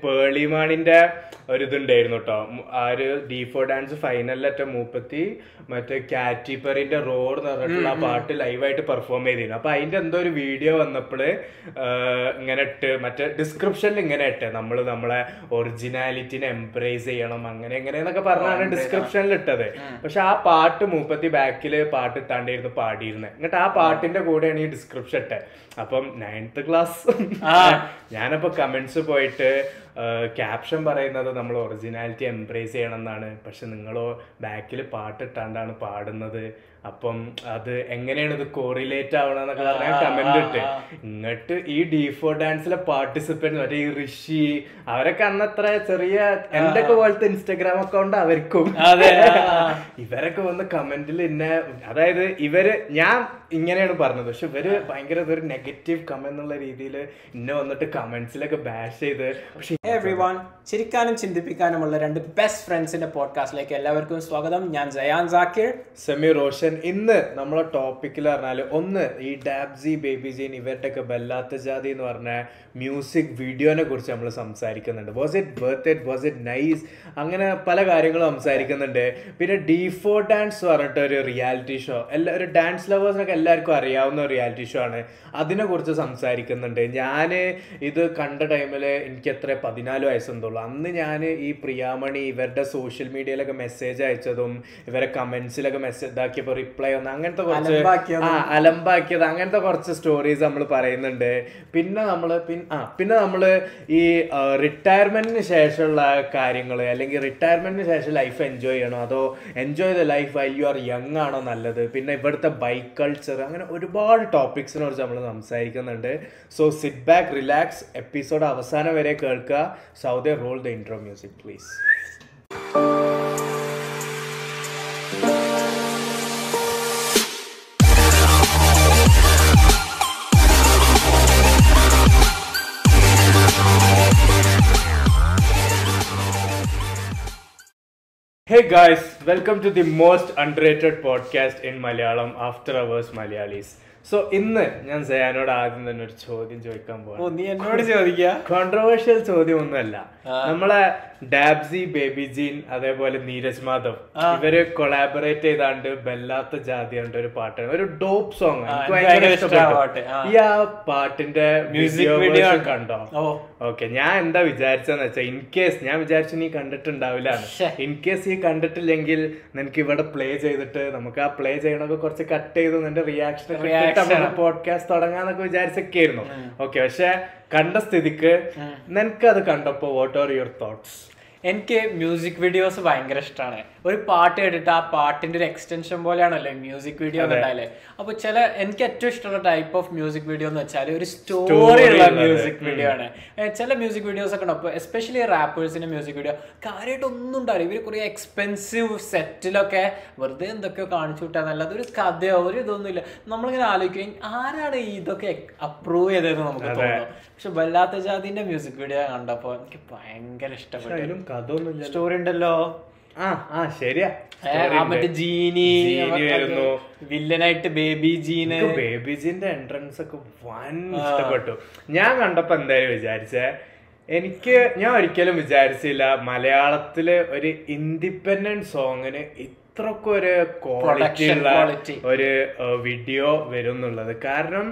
പേളിമാണിന്റെ ഒരു ഇതുണ്ടായിരുന്നു കേട്ടോ ആ ഒരു ഡീഫോ ഡാൻസ് ഫൈനലിലറ്റ മൂപ്പത്തി മറ്റേ കാറ്റിപ്പറിന്റെ റോഡ് എന്ന് പറഞ്ഞിട്ടുള്ള ആ പാട്ട് ലൈവായിട്ട് പെർഫോം ചെയ്തിരുന്നു അപ്പൊ അതിന്റെ എന്തോ ഒരു വീഡിയോ വന്നപ്പോള് ഇങ്ങനെ ഇട്ട് മറ്റേ ഡിസ്ക്രിപ്ഷനിൽ ഇങ്ങനെ ഇട്ട് നമ്മൾ നമ്മളെ ഒറിജിനാലിറ്റിനെ എംബ്രേസ് ചെയ്യണം അങ്ങനെ എങ്ങനെ എന്നൊക്കെ പറഞ്ഞാണ് ഡിസ്ക്രിപ്ഷനിൽ ഇട്ടത് പക്ഷെ ആ പാട്ട് മൂപ്പത്തി ബാക്കിൽ പാട്ട് ഇട്ടാണ്ടായിരുന്നു പാടിയിരുന്നത് എന്നിട്ട് ആ പാട്ടിന്റെ കൂടെയാണ് ഈ ഡിസ്ക്രിപ്ഷൻ ഇട്ടത് അപ്പം നയൻത്ത് ക്ലാസ് ഞാനപ്പോ കമന്റ്സ് പോയിട്ട് ക്യാപ്ഷൻ പറയുന്നത് നമ്മൾ ഒറിജിനാലിറ്റി എംബ്രേസ് ചെയ്യണം എന്നാണ് പക്ഷെ നിങ്ങളോ ബാക്കിൽ പാട്ടിട്ടാണ്ടാണ് പാടുന്നത് അപ്പം അത് എങ്ങനെയാണ് ഇത് കോറിലേറ്റ് ആവണമെന്നൊക്കെ പറഞ്ഞാൽ കമന്റ് ഇട്ട് ഇങ്ങോട്ട് ഈ ഡീഫോ ഡാൻസിലെ പാർട്ടിസിപ്പൻറ്റ് മറ്റേ ഈ ഋഷി അവരൊക്കെ അന്നത്ര ചെറിയ എന്റെ ഒക്കെ പോലത്തെ ഇൻസ്റ്റാഗ്രാം അക്കൗണ്ട് അവർക്കും അതെ, ഇവരൊക്കെ വന്ന് കമന്റിൽ എന്നെ അതായത് ഇവര് ഞാൻ ഇങ്ങനെയാണ് പറഞ്ഞത് പക്ഷെ ഇവര് ഭയങ്കര ഇതൊരു നെഗറ്റീവ് കമന്റ് എന്നുള്ള രീതിയിൽ എന്നെ വന്നിട്ട് കമന്റ്സിലൊക്കെ ബാഷ് ചെയ്ത് പക്ഷെ എവ്രി വൺ ചിരിക്കാനും ചിന്തിപ്പിക്കാനുമുള്ള രണ്ട് ബെസ്റ്റ് ഫ്രണ്ട്സിന്റെ പോഡ്കാസ്റ്റിലേക്ക് എല്ലാവർക്കും സ്വാഗതം ഞാൻ ജയാൻ സാക്കിർ സെമി റോഷൻ ഇന്ന് നമ്മളെ ടോപ്പിക്കിൽ പറഞ്ഞാൽ ഒന്ന് ഈ ഡാബ്സി ബേബി ജെയിൻ ഇവരുടെ ഒക്കെ ബല്ലാത്ത ജാതി എന്ന് പറഞ്ഞ മ്യൂസിക് വീഡിയോനെ കുറിച്ച് നമ്മൾ സംസാരിക്കുന്നുണ്ട് was it worth it was it nice അങ്ങനെ പല കാര്യങ്ങളും സംസാരിക്കുന്നുണ്ട് പിന്നെ ഡീഫോ ഡാൻസ് പറഞ്ഞിട്ട് ഒരു റിയാലിറ്റി ഷോ എല്ലാ ഒരു ഡാൻസ് ലവേഴ്സിനൊക്കെ എല്ലാവർക്കും അറിയാവുന്ന ഒരു റിയാലിറ്റി ഷോ ആണ് അതിനെ കുറിച്ച് സംസാരിക്കുന്നുണ്ട് ഞാൻ ഇത് കണ്ട ടൈമിൽ എനിക്ക് എത്ര പതിനാല് വയസ്സെന്തോളൂ അന്ന് ഞാൻ ഈ പ്രിയാമണി ഇവരുടെ സോഷ്യൽ മീഡിയയിലൊക്കെ മെസ്സേജ് അയച്ചതും ഇവരെ കമന്റ്സിലൊക്കെ മെസ്സേജ് ഇതാക്കിയപ്പോൾ റിപ്ലൈ വന്നു അങ്ങനത്തെ കുറച്ച് അലമ്പാക്കിയതും. ആ അലമ്പാക്കിയത് അങ്ങനത്തെ കുറച്ച് സ്റ്റോറീസ് നമ്മൾ പറയുന്നുണ്ട് പിന്നെ നമ്മൾ ആ പിന്നെ നമ്മൾ ഈ റിട്ടയർമെന്റിന് ശേഷമുള്ള കാര്യങ്ങൾ അല്ലെങ്കിൽ റിട്ടയർമെന്റിന് ശേഷം ലൈഫ് എൻജോയ് ചെയ്യണോ അതോ enjoy the life while you are young ആണോ നല്ലത് പിന്നെ ഇവിടുത്തെ ബൈക്ക് കൾച്ചർ അങ്ങനെ ഒരുപാട് ടോപ്പിക്സിനെ കുറിച്ച് നമ്മൾ സംസാരിക്കുന്നുണ്ട് so sit back relax episode അവസാനം വരെ കേൾക്കുക so the roll the intro music please Hey guys, welcome to the most underrated podcast in Malayalam after hours Malayalis. So ഇന്ന് ഞാൻ സയാനോട് ആദ്യം തന്നെ ഒരു ചോദ്യം ചോദിക്കാൻ ഓ പോവാം നീ എന്നോട് ചോദിക്കുക കോൺട്രവേഴ്ഷ്യൽ ചോദ്യം ഒന്നുമല്ല നമ്മളെ ഡാബ്സി ബേബി ജീൻ അതേപോലെ നീരജ് മാധവ് ഇവര് കൊളാബറേറ്റ് ചെയ്താണ്ട് ബെല്ലാത്ത ജാതി കൊണ്ട് ഒരു പാട്ടാണ് ഒരു ഡോപ്പ് സോങ് എനിക്ക് എനിക്ക് ഭയങ്കര ഭയങ്കര ഇഷ്ടാ ആ പാട്ട്. ഇഷ്ടപ്പെട്ടു ആ. ഈ ആ പാട്ടിന്റെ Music മ്യൂസിക് video വീഡിയോ കണ്ടോ ഓ ഓക്കെ ഞാൻ എന്താ വിചാരിച്ചെന്ന് വെച്ചാൽ ഇൻ കേസ് ഞാൻ വിചാരിച്ചു നീ കണ്ടിട്ടുണ്ടാവില്ല ശ്ശെ. ഇൻ കേസ് ഈ കണ്ടിട്ടില്ലെങ്കിൽ നിനക്ക് ഇവിടെ പ്ലേ ചെയ്തിട്ട് നമുക്ക് ആ പ്ലേ ചെയ്യണൊക്കെ കുറച്ച് കട്ട് ചെയ്ത് നിന്റെ റിയാക്ഷൻ Reaction. നമുക്ക് പോഡ്കാസ്റ്റ് തുടങ്ങാന്നൊക്കെ വിചാരിച്ചൊക്കെ ആയിരുന്നു ഓക്കെ പക്ഷെ കണ്ട സ്ഥിതിക്ക് നിനക്ക് അത് കണ്ടപ്പോ വാട്ട് ആർ യുവർ തോട്ട്സ് എനിക്ക് മ്യൂസിക് വീഡിയോസ് ഭയങ്കര ഇഷ്ടമാണ് ഒരു പാട്ട് കേട്ടിട്ട് ആ പാട്ടിന്റെ ഒരു എക്സ്റ്റൻഷൻ പോലെയാണല്ലോ മ്യൂസിക് വീഡിയോ ഉണ്ടായാലേ അപ്പൊ ചില എനിക്ക് ഏറ്റവും ഇഷ്ടമുള്ള ടൈപ്പ് ഓഫ് മ്യൂസിക് വീഡിയോ എന്ന് വെച്ചാൽ ഒരു സ്റ്റോറി ഉള്ള ഉള്ളത്. മ്യൂസിക് വീഡിയോ ആണ് ഏ, ചില മ്യൂസിക് വീഡിയോസ് ഒക്കെ ഉണ്ടാവും എസ്പെഷ്യലി റാപ്പേഴ്സിന്റെ മ്യൂസിക് വീഡിയോ കാര്യമായിട്ട് ഒന്നും ഉണ്ടാവില്ല ഇവർ കുറെ എക്സ്പെൻസീവ് സെറ്റിലൊക്കെ വെറുതെ എന്തൊക്കെയോ കാണിച്ചു വിട്ടാൽ നല്ലത് ഒരു കഥയോ ഒരു ഇതൊന്നും ഇല്ല നമ്മളിങ്ങനെ ആലോചിക്കും ആരാണ് ഈ ഇതൊക്കെ അപ്രൂവ് ചെയ്തതെന്ന് നമുക്ക് തോന്നുന്നു പക്ഷെ വല്ലാത്ത ജാതിന്റെ മ്യൂസിക് വീഡിയോ കണ്ടപ്പോ എനിക്ക് ഭയങ്കര ഇഷ്ടപ്പെട്ടു അതിലും കഥ ഒന്നും സ്റ്റോറി ഉണ്ടല്ലോ ആ ആ ശരിയാ ഏ, ആ മറ്റേ ജീനി ജീനി വരുന്നു. വില്ലനായിട്ട് ബേബി ജീന് ബേബിജിന്റെ എൻട്രൻസ് ഒക്കെ വൻ ഇഷ്ടപ്പെട്ടു ഞാൻ കണ്ടപ്പോ എന്തായാലും വിചാരിച്ചേ എനിക്ക് ഞാൻ ഒരിക്കലും വിചാരിച്ചില്ല മലയാളത്തില് ഒരു ഇൻഡിപെൻഡന്റ് സോങ്ങിന് ഇത്രക്കും ഒരു ക്വാളിറ്റി Production ഉള്ള quality. ഒരു വീഡിയോ വരും എന്നുള്ളത് കാരണം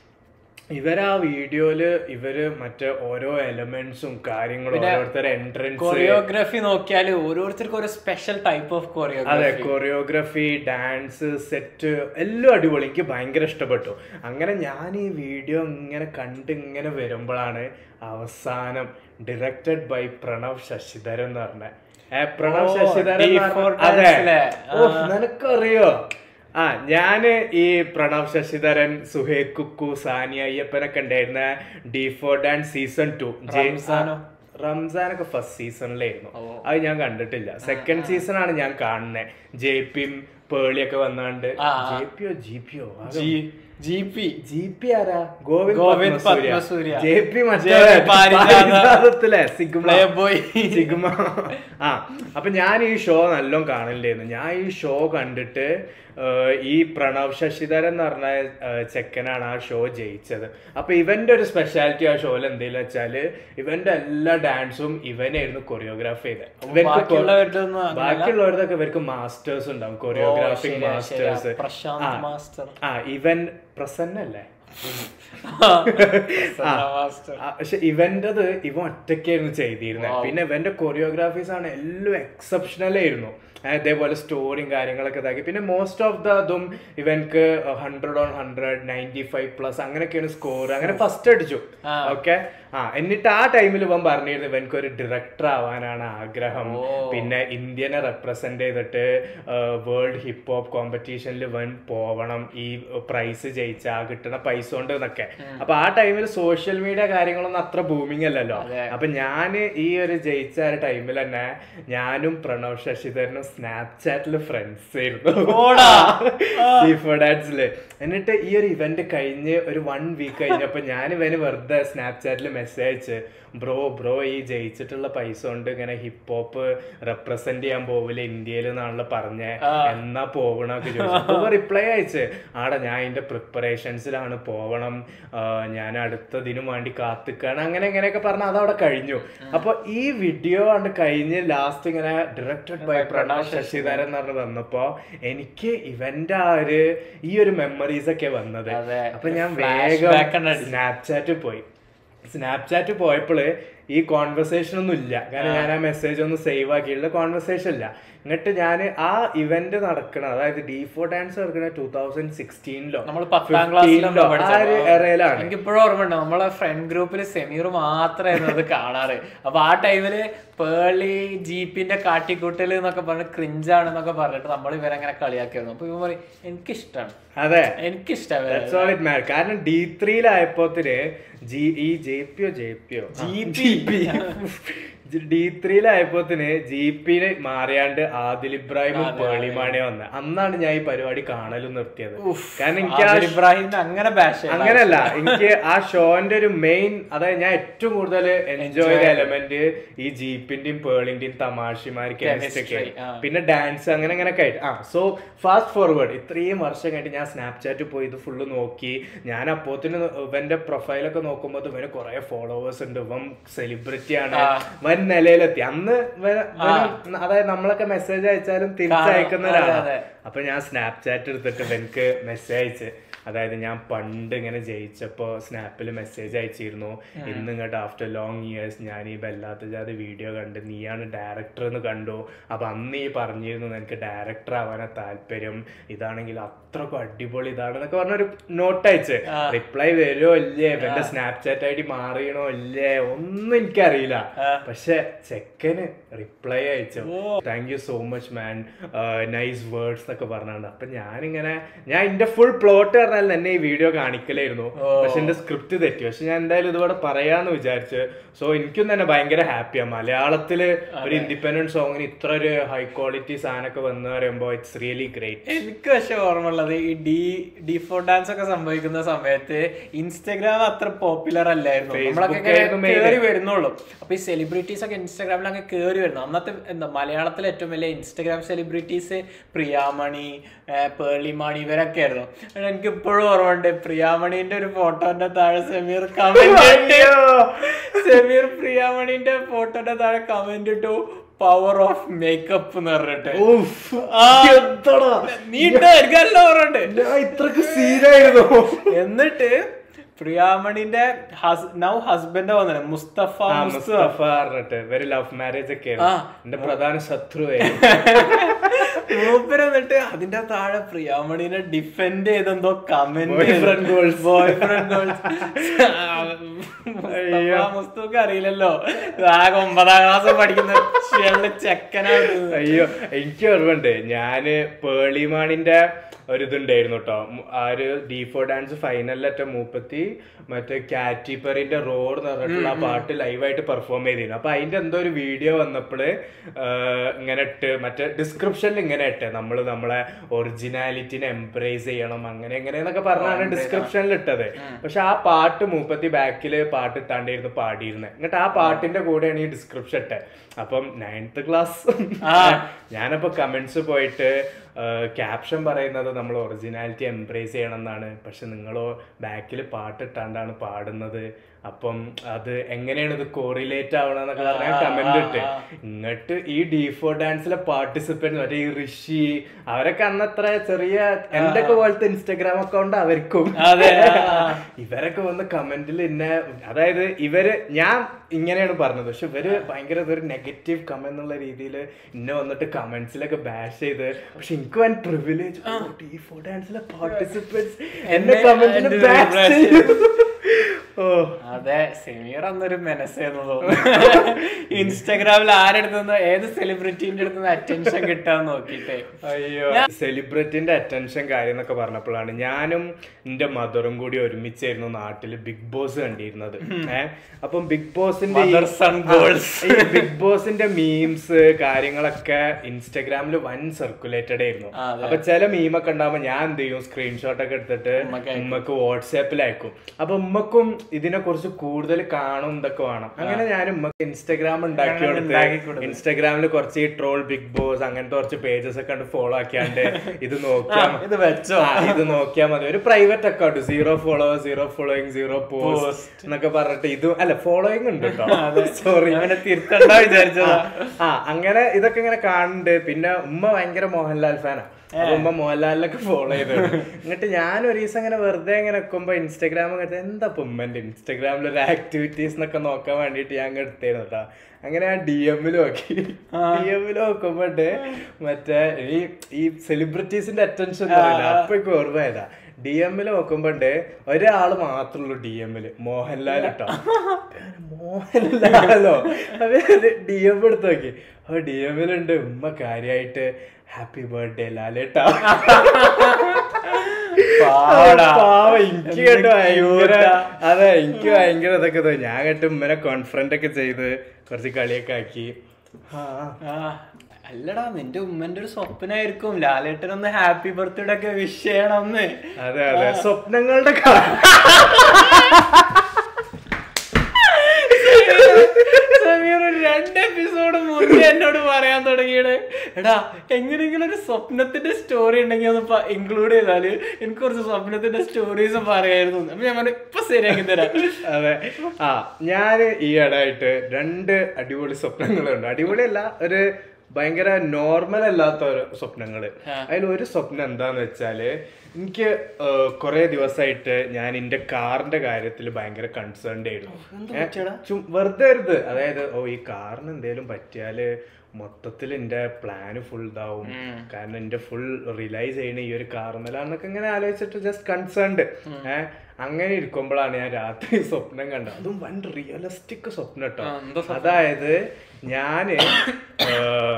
ഇവര് ആ വീഡിയോയില് ഇവര് മറ്റേ ഓരോ എലമെന്റ്സും കാര്യങ്ങളും ഓരോരുത്തരുടെ എൻട്രൻസ് കൊറിയോഗ്രഫി നോക്കിയാൽ ഓരോരുത്തർക്കും ഒരു സ്പെഷ്യൽ ടൈപ്പ് ഓഫ് അതെ കൊറിയോഗ്രഫി കൊറിയോഗ്രഫി ഡാൻസ് സെറ്റ് എല്ലാം അടിപൊളി എനിക്ക് ഭയങ്കര ഇഷ്ടപ്പെട്ടു അങ്ങനെ ഞാൻ ഈ വീഡിയോ ഇങ്ങനെ കണ്ട് ഇങ്ങനെ വരുമ്പോഴാണ് അവസാനം ഡയറക്റ്റഡ് ബൈ പ്രണവ് ശശിധരൻ എന്ന് പറഞ്ഞ ഏ, പ്രണവ് ഓ, ശശിധരൻ എന്ന് D4 പറഞ്ഞ- അതെ dance-ലെ. ഓ നിനക്കറിയോ ആ ഞാന് ഈ പ്രണവ് ശശിധരൻ സുഹേൽ കുക്കു സാനിയ അയ്യപ്പനൊക്കെ ഉണ്ടായിരുന്ന D four dance season two റംസാനോ? റംസാനൊക്കെ ഫസ്റ്റ് സീസണിലായിരുന്നു അത് ഞാൻ കണ്ടിട്ടില്ല സെക്കൻഡ് സീസൺ ആണ് ഞാൻ കാണുന്നത് ജെ പിയും പേളിയൊക്കെ വന്നാണ്ട് ആ, ജെ പിയോ ജി പിയോ G G P G P ആരാ Govind Govind Padmasurya Padmasurya. J P J P Parijatha. മറ്റേ സിഗ്മ Playboy. സിഗ്മ ആ അപ്പൊ ഞാൻ ഈ ഷോ നല്ലോണം കാണലുണ്ടായിരുന്നു ഞാൻ ഈ ഷോ കണ്ടിട്ട് ഏഹ്, ഈ പ്രണവ് ശശിധരൻ എന്ന് പറഞ്ഞ ഏഹ്, ചെക്കനാണ് ആ ഷോ ജയിച്ചത് അപ്പൊ ഇവന്റെ ഒരു സ്പെഷ്യാലിറ്റി ആ ഷോയിൽ എന്തെങ്കിലും വെച്ചാല് ഇവന്റെ എല്ലാ ഡാൻസും ഇവനായിരുന്നു കൊറിയോഗ്രാഫ് ചെയ്തത് ഇവർക്ക് കൊ- ബാക്കിയുള്ളവരുടെ ഒന്നും അങ്ങനെയല്ല? ബാക്കിയുള്ളവരതൊക്കെ ഇവർക്ക് മാസ്റ്റേഴ്സ് ഉണ്ടാവും കൊറിയോഗ്രാഫിക് ശരിയാ, ശരിയാ. Masters Prashanth master. ആ ഇവൻ പ്രസന്നല്ലേ മാസ്റ്റർ ആ, പക്ഷെ ഇവന്റത് ഇവൻ ഒറ്റയ്ക്കായിരുന്നു ചെയ്തിരുന്നത് പിന്നെ ഇവന്റെ കൊറിയോഗ്രാഫീസ് ആണ് എല്ലാം എക്സെപ്ഷണൽ ആയിരുന്നു ആ, ഇതേപോലെ സ്റ്റോറിയും കാര്യങ്ങളൊക്കെ ഇതാക്കി പിന്നെ മോസ്റ്റ് ഓഫ് ദ അതും ഇവൻക്ക് hundred on hundred ninety five plus അങ്ങനെയൊക്കെയാണ് സ്കോർ അങ്ങനെ ഫസ്റ്റ് അടിച്ചു ഓക്കെ ആ എന്നിട്ട് ആ ടൈമിൽ ഇവൻ പറഞ്ഞിരുന്നു ഇവൻക്ക് ഒരു ഡയറക്ടർ ആവാനാണ് ആഗ്രഹം പിന്നെ ഇന്ത്യനെ റെപ്രസെന്റ് ചെയ്തിട്ട് വേൾഡ് ഹിപ്പ് ഹോപ്പ് കോമ്പറ്റീഷനിൽ ഇവൻ പോവണം ഈ പ്രൈസ് ജയിച്ചാ കിട്ടുന്ന പൈസ കൊണ്ട് എന്നൊക്കെ അപ്പൊ ആ ടൈമിൽ സോഷ്യൽ മീഡിയ കാര്യങ്ങളൊന്നും അത്ര ബൂമിങ് അല്ലല്ലോ അപ്പൊ ഞാൻ ഈ ഒരു ജയിച്ച ഒരു ടൈമിൽ തന്നെ ഞാനും പ്രണവ് ശശിധരനും സ്നാപ്ചാറ്റിൽ ഫ്രണ്ട്സ് ആയിരുന്നു ഡാൻസില് എന്നിട്ട് ഈ ഒരു ഇവന്റ് കഴിഞ്ഞ് ഒരു വൺ വീക്ക് കഴിഞ്ഞപ്പോ ഞാൻ ഇവന് വെറുതെ സ്നാപ്ചാറ്റിൽ മെസ്സേജ് അയച്ച് ബ്രോ ബ്രോ ഈ ജയിച്ചിട്ടുള്ള പൈസ കൊണ്ട് ഇങ്ങനെ ഹിപ്പ് ഹോപ്പ് റെപ്രസെന്റ് ചെയ്യാൻ പോവില്ല ഇന്ത്യയിൽ എന്നാണല്ലോ പറഞ്ഞേ എന്നാ പോകണൊക്കെ ചോദിച്ചു റിപ്ലൈ അയച്ച് ആടെ ഞാൻ അതിന്റെ പ്രിപ്പറേഷൻസിലാണ് പോവണം ആ, ഞാൻ അടുത്തതിനു വേണ്ടി കാത്തിക്കാണ് അങ്ങനെ ഇങ്ങനെയൊക്കെ പറഞ്ഞ അതവിടെ കഴിഞ്ഞു അപ്പൊ ഈ വീഡിയോ ആണ് കഴിഞ്ഞ് ലാസ്റ്റ് ഇങ്ങനെ ഡയറക്റ്റഡ് ബൈ പ്രണവ് ശശിധരൻ എന്ന് പറഞ്ഞ് വന്നപ്പോ എനിക്ക് ഇവന്റെ ആ ഒരു ഈ ഒരു മെമ്മറീസ് ഒക്കെ വന്നത് അതെ. അപ്പൊ ഞാൻ Flashback വേഗം ആണ് അടിച്ചത്. സ്നാപ്ചാറ്റ് പോയി സ്നാപ്ചാറ്റ് പോയപ്പോള് ഈ കോൺവെർസേഷൻ ഒന്നും ഇല്ല കാരണം ഞാൻ ആ മെസ്സേജ് ഒന്നും സേവ് ആക്കിയിട്ടുള്ള കോൺവെർസേഷൻ ഇല്ല എന്നിട്ട് ഞാൻ ആ ഇവന്റ് നടക്കണ അതായത് ഡി ഫോർ ഡാൻസ് നടക്കണ ടൂ തൗസൻഡ് സിക്സ്റ്റീനിലോ നമ്മൾ പത്താം ക്ലാസ്സിലോ ആ ഒരു എറയിലാണ് എനിക്ക് ഇപ്പോഴും ഓർമ്മയുണ്ട് നമ്മളെ ഫ്രണ്ട് ഗ്രൂപ്പിൽ സെമീർ മാത്രമായിരുന്നു അത് കാണാറ് അപ്പൊ ആ ടൈമില് പേളി ജീപ്പിന്റെ കാട്ടിക്കൂട്ടല് എന്നൊക്കെ പറഞ്ഞ് ക്രിഞ്ചാണെന്നൊക്കെ പറഞ്ഞിട്ട് നമ്മൾ ഇവരങ്ങനെ കളിയാക്കിയിരുന്നു അപ്പൊ ഇവൻ പറയും എനിക്കിഷ്ടമാണ് അതെ എനിക്കിഷ്ടമാണ് That's all it matters. കാരണം ഡി ത്രീയിലായപ്പോത്തിന് ജി ഈ ജെ പിയോ ജെ പിയോ ഡി ത്രീയിലായപ്പോത്തിന് ജി പിന് മാറിയാണ്ട് ആദിൽ ഇബ്രാഹിമും പേളിമാണെ വന്നത് അന്നാണ് ഞാൻ ഈ പരിപാടി കാണലും നിർത്തിയത് കാരണം എനിക്ക് ആ ആദിൽ ഇബ്രാഹിമിന് അങ്ങനെ ബാഷ് അങ്ങനെയല്ല എനിക്ക് ആ ഷോന്റെ ഒരു മെയിൻ അതായത് ഞാൻ ഏറ്റവും കൂടുതൽ എൻജോയ് ചെയ്ത എലമെന്റ് ഈ ജീപ്പിന്റെയും പേളിന്റെയും തമാശമാർ കെമിസ്ട്രി ആ. പിന്നെ ഡാൻസ് അങ്ങനെ അങ്ങനെയൊക്കെ ആയിട്ട് ആ സോ ഫാസ്റ്റ് ഫോർവേഡ് ഇത്രയും വർഷം കഴിഞ്ഞിട്ട് ഞാൻ സ്നാപ്ചാറ്റ് പോയി ഇത് ഫുള്ള് നോക്കി ഞാൻ അപ്പോത്തിന് ഇവന്റെ പ്രൊഫൈലൊക്കെ നോക്കുമ്പോൾ ഇവന് കുറെ ഫോളോവേഴ്സ് ഉണ്ട് ഇവൻ സെലിബ്രിറ്റി ആണ് വൻ നിലയിലെത്തി അന്ന് ഇവന് ഇവന് അതായത് നമ്മളൊക്കെ മെസ്സേജ് അയച്ചാലും തിരിച്ചയക്കുന്ന ഒരാളാണ് അപ്പൊ ഞാൻ സ്നാപ്ചാറ്റ് എടുത്തിട്ട് ഇവനക്ക് മെസ്സേജ് അയച്ച് അതായത് ഞാൻ പണ്ട് ഇങ്ങനെ ജയിച്ചപ്പോ സ്നാപ്പിൽ മെസ്സേജ് അയച്ചിരുന്നു ഇന്ന് ഇങ്ങോട്ട് ആഫ്റ്റർ ലോങ് ഇയേഴ്സ് ഞാൻ ഈ ബല്ലാത്ത ജാതി വീഡിയോ കണ്ട് നീയാണ് ഡയറക്ടർ എന്ന് കണ്ടു അപ്പൊ അന്ന് ഈ പറഞ്ഞിരുന്നു എനിക്ക് ഡയറക്ടർ ആവാനാ താല്പര്യം ഇതാണെങ്കിൽ അത്രക്കും അടിപൊളി ഇതാണ് എന്നൊക്കെ പറഞ്ഞൊരു നോട്ട് അയച്ച് റിപ്ലൈ വരുമോ ഇല്ലേ ഇവന്റെ സ്നാപ്ചാറ്റ് ഐ ഡി മാറിയണോ ഇല്ലേ ഒന്നും എനിക്കറിയില്ല പക്ഷെ ചെക്കന് റിപ്ലൈ അയച്ചു thank you so much man nice words എന്നൊക്കെ പറഞ്ഞാണ്ട് അപ്പൊ ഞാനിങ്ങനെ ഞാൻ എന്റെ ഫുൾ പ്ലോട്ട് പറഞ്ഞാൽ എന്നെ ഈ വീഡിയോ കാണിക്കലായിരുന്നു പക്ഷെ എന്റെ സ്ക്രിപ്റ്റ് തെറ്റി പക്ഷെ ഞാൻ എന്തായാലും ഇതുകൂടെ പറയാന്ന് വിചാരിച്ചു സോ എനിക്കും തന്നെ ഭയങ്കര ഹാപ്പിയാ മലയാളത്തില് ഒരു ഇൻഡിപെൻഡന്റ് സോങ്ങിന് ഇത്ര ഒരു ഹൈ ക്വാളിറ്റി സാധനമൊക്കെ വന്നു പറയുമ്പോ ഇറ്റ്സ് റിയലി ഗ്രേറ്റ് എനിക്ക് പക്ഷെ ഓർമ്മയുള്ളത് ഈ ഡി ഡി ഫോർ ഡാൻസ് ഒക്കെ സംഭവിക്കുന്ന സമയത്ത് ഇൻസ്റ്റാഗ്രാം അത്ര പോപ്പുലർ അല്ലായിരുന്നു നമ്മളൊക്കെ Facebook ആയിരുന്നു main. കയറി വരുന്നുള്ളൂ അപ്പൊ ഈ സെലിബ്രിറ്റീസ് ഒക്കെ ഇൻസ്റ്റാഗ്രാമിൽ അങ്ങ് കയറി വരുന്നു അന്നത്തെ എന്താ മലയാളത്തിലെ ഏറ്റവും വലിയ ഇൻസ്റ്റാഗ്രാം സെലിബ്രിറ്റീസ് പ്രിയാമണി ആ, പേളിമാണി ഇവരൊക്കെ ആയിരുന്നു പക്ഷെ എനിക്ക് ഇപ്പോഴും ഓർമ്മയുണ്ട് പ്രിയാമണിന്റെ ഒരു ഫോട്ടോന്റെ താഴെ സെമീർ കമന്റ് സെമീർ പ്രിയാമണിന്റെ ഫോട്ടോന്റെ താഴെ കമന്റ് ഇട്ടു പവർ ഓഫ് മേക്കപ്പ് എന്ന് പറഞ്ഞിട്ട് ആ, നീ ഇട്ടോ എനിക്ക് നല്ല ഓർമ്മയുണ്ട് ഇത്രക്ക് സീനായിരുന്നു എന്നിട്ട് പ്രിയാമണിന്റെ നൗ ഹസ്ബൻഡ് വന്നത് മുസ്തഫ മുസ്തഫ മുസ്തഫ പറഞ്ഞിട്ട് ഇവര് ലവ് മാരേജ് ഒക്കെ ആ. എന്റെ പ്രധാന ശത്രുവേ മൂപ്പര് എന്നിട്ട് അതിന്റെ താഴെ പ്രിയാമണിനെ ഡിഫെൻഡ് ചെയ്തെന്തോ comment Boyfriend goals. Boyfriend goals മുസ്തൂക്ക് അറിയില്ലല്ലോ ആകെ ഒമ്പതാം ക്ലാസ് പഠിക്കുന്ന ചെള്ള ചെക്കനാണ് അയ്യോ എനിക്ക് ഓർമ്മയുണ്ട് ഞാന് പേളിമാണിന്റെ ഒരു ഇതുണ്ടായിരുന്നു കേട്ടോ ആ ഒരു ഡി ഫോർ ഡാൻസ് ഫൈനലിലറ്റ മൂപ്പത്തി മറ്റേ കാറ്റി പെറിന്റെ റോഡ് എന്ന് പറഞ്ഞിട്ടുള്ള ആ പാട്ട് ലൈവായിട്ട് പെർഫോം ചെയ്തിരുന്നു അപ്പൊ അതിന്റെ എന്തോ ഒരു വീഡിയോ വന്നപ്പോള് ഇങ്ങനെ ഇട്ട് മറ്റേ ഡിസ്ക്രിപ്ഷനിൽ ഇങ്ങനെ ഇട്ട് നമ്മൾ നമ്മളെ ഒറിജിനാലിറ്റിനെ എംബ്രേസ് ചെയ്യണം അങ്ങനെ എങ്ങനെ എന്നൊക്കെ പറഞ്ഞാണ് ഡിസ്ക്രിപ്ഷനിൽ ഇട്ടത് പക്ഷെ ആ പാട്ട് മൂപ്പത്തി ബാക്കിൽ പാട്ട് ഇട്ടാണ്ടായിരുന്നു പാടിയിരുന്നത് എന്നിട്ട് ആ പാട്ടിന്റെ കൂടെയാണ് ഈ ഡിസ്ക്രിപ്ഷൻ ഇട്ടത് അപ്പം നയൻത്ത് ക്ലാസ് ഞാനപ്പോ കമന്റ്സ് പോയിട്ട് ക്യാപ്ഷൻ പറയുന്നത് നമ്മൾ ഒറിജിനാലിറ്റി എംബ്രേസ് ചെയ്യണം എന്നാണ് പക്ഷെ നിങ്ങളോ ബാക്കിൽ പാട്ടിട്ടാണ്ടാണ് പാടുന്നത് അപ്പം അത് എങ്ങനെയാണ് ഇത് കോറിലേറ്റ് ആവണമെന്നൊക്കെ പറഞ്ഞാൽ കമന്റ് ഇട്ട് ഇങ്ങോട്ട് ഈ ഡി ഫോർ ഡാൻസിലെ പാർട്ടിസിപ്പൻസ് മറ്റേ ഈ ഋഷി അവരൊക്കെ അന്നത്ര ചെറിയ എന്റെ ഒക്കെ പോലത്തെ ഇൻസ്റ്റാഗ്രാം അക്കൗണ്ട് അവർക്കും അതെ, ഇവരൊക്കെ വന്ന് കമന്റിൽ എന്നെ അതായത് ഇവര് ഞാൻ ഇങ്ങനെയാണ് പറഞ്ഞത് പക്ഷെ ഇവര് ഭയങ്കര ഇതൊരു നെഗറ്റീവ് കമന്റ് എന്നുള്ള രീതിയിൽ എന്നെ വന്നിട്ട് കമന്റ്സിലൊക്കെ ബാഷ് ചെയ്ത് പക്ഷെ എനിക്ക് വൻ പ്രിവിലേജ് ഡി ഫോർ ഡാൻസിലെ പാർട്ടിസിപ്പൻസ് എന്നെ കമന്റിൽ എന്നെ ബാഷ് bash ചെയ്തു ഓ അതെ സെമീർ അന്നൊരു മെനസേന്ന് തോന്നുന്നു ഇൻസ്റ്റാഗ്രാമിൽ ആരെടുത്തുനിന്ന് ഏത് സെലിബ്രിറ്റീന്റെ അടുത്തുനിന്ന് അറ്റൻഷൻ കിട്ടാൻ നോക്കിട്ടേ അയ്യോ സെലിബ്രിറ്റിന്റെ അറ്റൻഷൻ കാര്യം എന്നൊക്കെ പറഞ്ഞപ്പോഴാണ് ഞാനും എന്റെ മദറും കൂടി ഒരുമിച്ചായിരുന്നു നാട്ടില് ബിഗ് ബോസ് കണ്ടിരുന്നത് ഏഹ് അപ്പം ബിഗ് ബോസിന്റെ ഈ- Mother son goals. ഈ ബിഗ് ബോസിന്റെ മീംസ് കാര്യങ്ങളൊക്കെ ഇൻസ്റ്റാഗ്രാമിൽ വൻ സർക്കുലേറ്റഡ് ആയിരുന്നു ആ, അതെ. അപ്പൊ ചില മീമൊക്കെ ഉണ്ടാവുമ്പോ ഞാൻ എന്ത് ചെയ്യും സ്ക്രീൻഷോട്ട് ഒക്കെ എടുത്തിട്ട് ഉമ്മക്ക് അയക്കും. ഉമ്മക്ക് വാട്സാപ്പിൽ അയക്കും അപ്പൊ ഉമ്മക്കും ഇതിനെ കുറിച്ച് കൂടുതൽ കാണും ഇതൊക്കെ വേണം അങ്ങനെ ഞാൻ ഉമ്മക്ക് ഇൻസ്റ്റാഗ്രാം ഉണ്ടാക്കി അങ്ങനെ കൊടുത്ത് ഉണ്ടാക്കി കൊടുത്ത്. ഇൻസ്റ്റാഗ്രാമിൽ കുറച്ച് ഈ ട്രോൾ ബിഗ് ബോസ് അങ്ങനത്തെ കുറച്ച് പേജസ് ഒക്കെ ഉണ്ട് ഫോളോ ആക്കിയാണ്ട് ഇത് നോക്കിയാ മ- ഇത് വെച്ചോ ആ, ഇത് നോക്കിയാൽ മതി ഒരു private account zero followers zero following zero post എന്നൊക്കെ പറഞ്ഞിട്ട് ഇത് അല്ല ഫോളോയിങ് ഉണ്ട് കേട്ടോ സോറി അങ്ങനെ തിരുത്തണ്ട വിചാരിച്ചതാ ആ അങ്ങനെ ഇതൊക്കെ ഇങ്ങനെ കാണുന്നുണ്ട് പിന്നെ ഉമ്മ ഭയങ്കര മോഹൻലാൽ ഫാനാ അപ്പൊ ഉമ്മ മോഹൻലാലിനൊക്കെ ഫോളോ ചെയ്തു എന്നിട്ട് ഞാൻ ഒരു ദിവസം ഇങ്ങനെ വെറുതെ ഇങ്ങനെ വെക്കുമ്പോ ഇൻസ്റ്റാഗ്രാം കണ്ടിട്ട് എന്താ ഇപ്പൊ ഉമ്മന്റെ ഇൻസ്റ്റാഗ്രാമിൽ ഒരു ആക്ടിവിറ്റീസ് എന്നൊക്കെ നോക്കാൻ വേണ്ടിട്ട് ഞാൻ അങ്ങ് എടുത്തായിരുന്നു കേട്ടോ അങ്ങനെ ഞാൻ ഡി എമ്മിൽ നോക്കി ഡി എമ്മിൽ നോക്കുമ്പോണ്ട് മറ്റേ ഈ ഈ സെലിബ്രിറ്റീസിന്റെ അറ്റൻഷൻ അപ്പൊക്കെ ഓർമ്മയതാ ഡി എമ്മിൽ നോക്കുമ്പോണ്ട് ഒരാള് മാത്രമുള്ളൂ ഡി എമ്മില് മോഹൻലാൽ കേട്ടോ മോഹൻലാലോ അവര് ഡി എം എടുത്ത് നോക്കി അപ്പൊ ഡി എമ്മിലുണ്ട് ഉമ്മ കാര്യായിട്ട് ഹാപ്പി ബർത്ത്ഡേ ലാലേട്ടാ പാടാ. പാവം, എനിക്ക് കേട്ടോ ഭയങ്കര cute ആ. അതെ എനിക്ക് ഭയങ്കര ഇതൊക്കെ തോന്നി ഞാൻ കേട്ട് ഉമ്മനെ കോൺഫറൻറ്റ് ഒക്കെ ചെയ്ത് കുറച്ച് കളിയൊക്കെ ആക്കി ആ ആ, അല്ലടാ നിന്റെ ഉമ്മന്റെ ഒരു സ്വപ്നമായിരിക്കും ലാലേട്ടനൊന്ന് ഹാപ്പി ബർത്ത്ഡേ ഒക്കെ വിഷ് ചെയ്യണമെന്ന് അതെ അതെ സ്വപ്നങ്ങളുടെ കാ- സമീർ ഒരു രണ്ട് എപ്പിസോഡ് മുന്നേ എന്നോട് പറയാൻ തുടങ്ങിയത് എടാ എങ്ങനെയെങ്കിലും ഒരു സ്വപ്നത്തിന്റെ സ്റ്റോറി ഉണ്ടെങ്കിൽ ഒന്ന് ഇൻക്ലൂഡ് ചെയ്താല് എനിക്ക് കുറച്ച് സ്വപ്നത്തിന്റെ സ്റ്റോറീസ് പറയായിരുന്നു അപ്പൊ ഞാൻ പറഞ്ഞു ഇപ്പൊ ശരിയാക്കി തരാം അതെ ആ ഞാന് ഈ ഇടയായിട്ട് രണ്ട് അടിപൊളി സ്വപ്നങ്ങളുണ്ട് അടിപൊളിയല്ല ഒരു ഭയങ്കര നോർമൽ അല്ലാത്ത ഒരു സ്വപ്നങ്ങള് അതിൽ ഒരു സ്വപ്നം എന്താന്ന് വെച്ചാല് എനിക്ക് കുറെ ദിവസമായിട്ട് ഞാൻ എന്റെ കാറിന്റെ കാര്യത്തിൽ ഭയങ്കര കൺസേൺഡ് ആയിരുന്നു ഏ, ചും- വെറുതെ വരുത് അതായത് ഓ ഈ കാറിന് എന്തേലും പറ്റിയാല് മൊത്തത്തിൽ എന്റെ പ്ലാന് ഫുൾ ഇതാവും കാരണം എന്റെ ഫുൾ റിലൈസ് ചെയ്യണ ഈ ഒരു കാർമലാന്നൊക്കെ ഇങ്ങനെ ആലോചിച്ചിട്ട് ജസ്റ്റ് കൺസേൺഡ് ഏഹ് അങ്ങനെ ഇരിക്കുമ്പോഴാണ് ഞാൻ രാത്രി സ്വപ്നം കണ്ടത് അതും വൺ റിയലിസ്റ്റിക് സ്വപ്നം കേട്ടോ അതായത് ഞാന് ഏഹ്,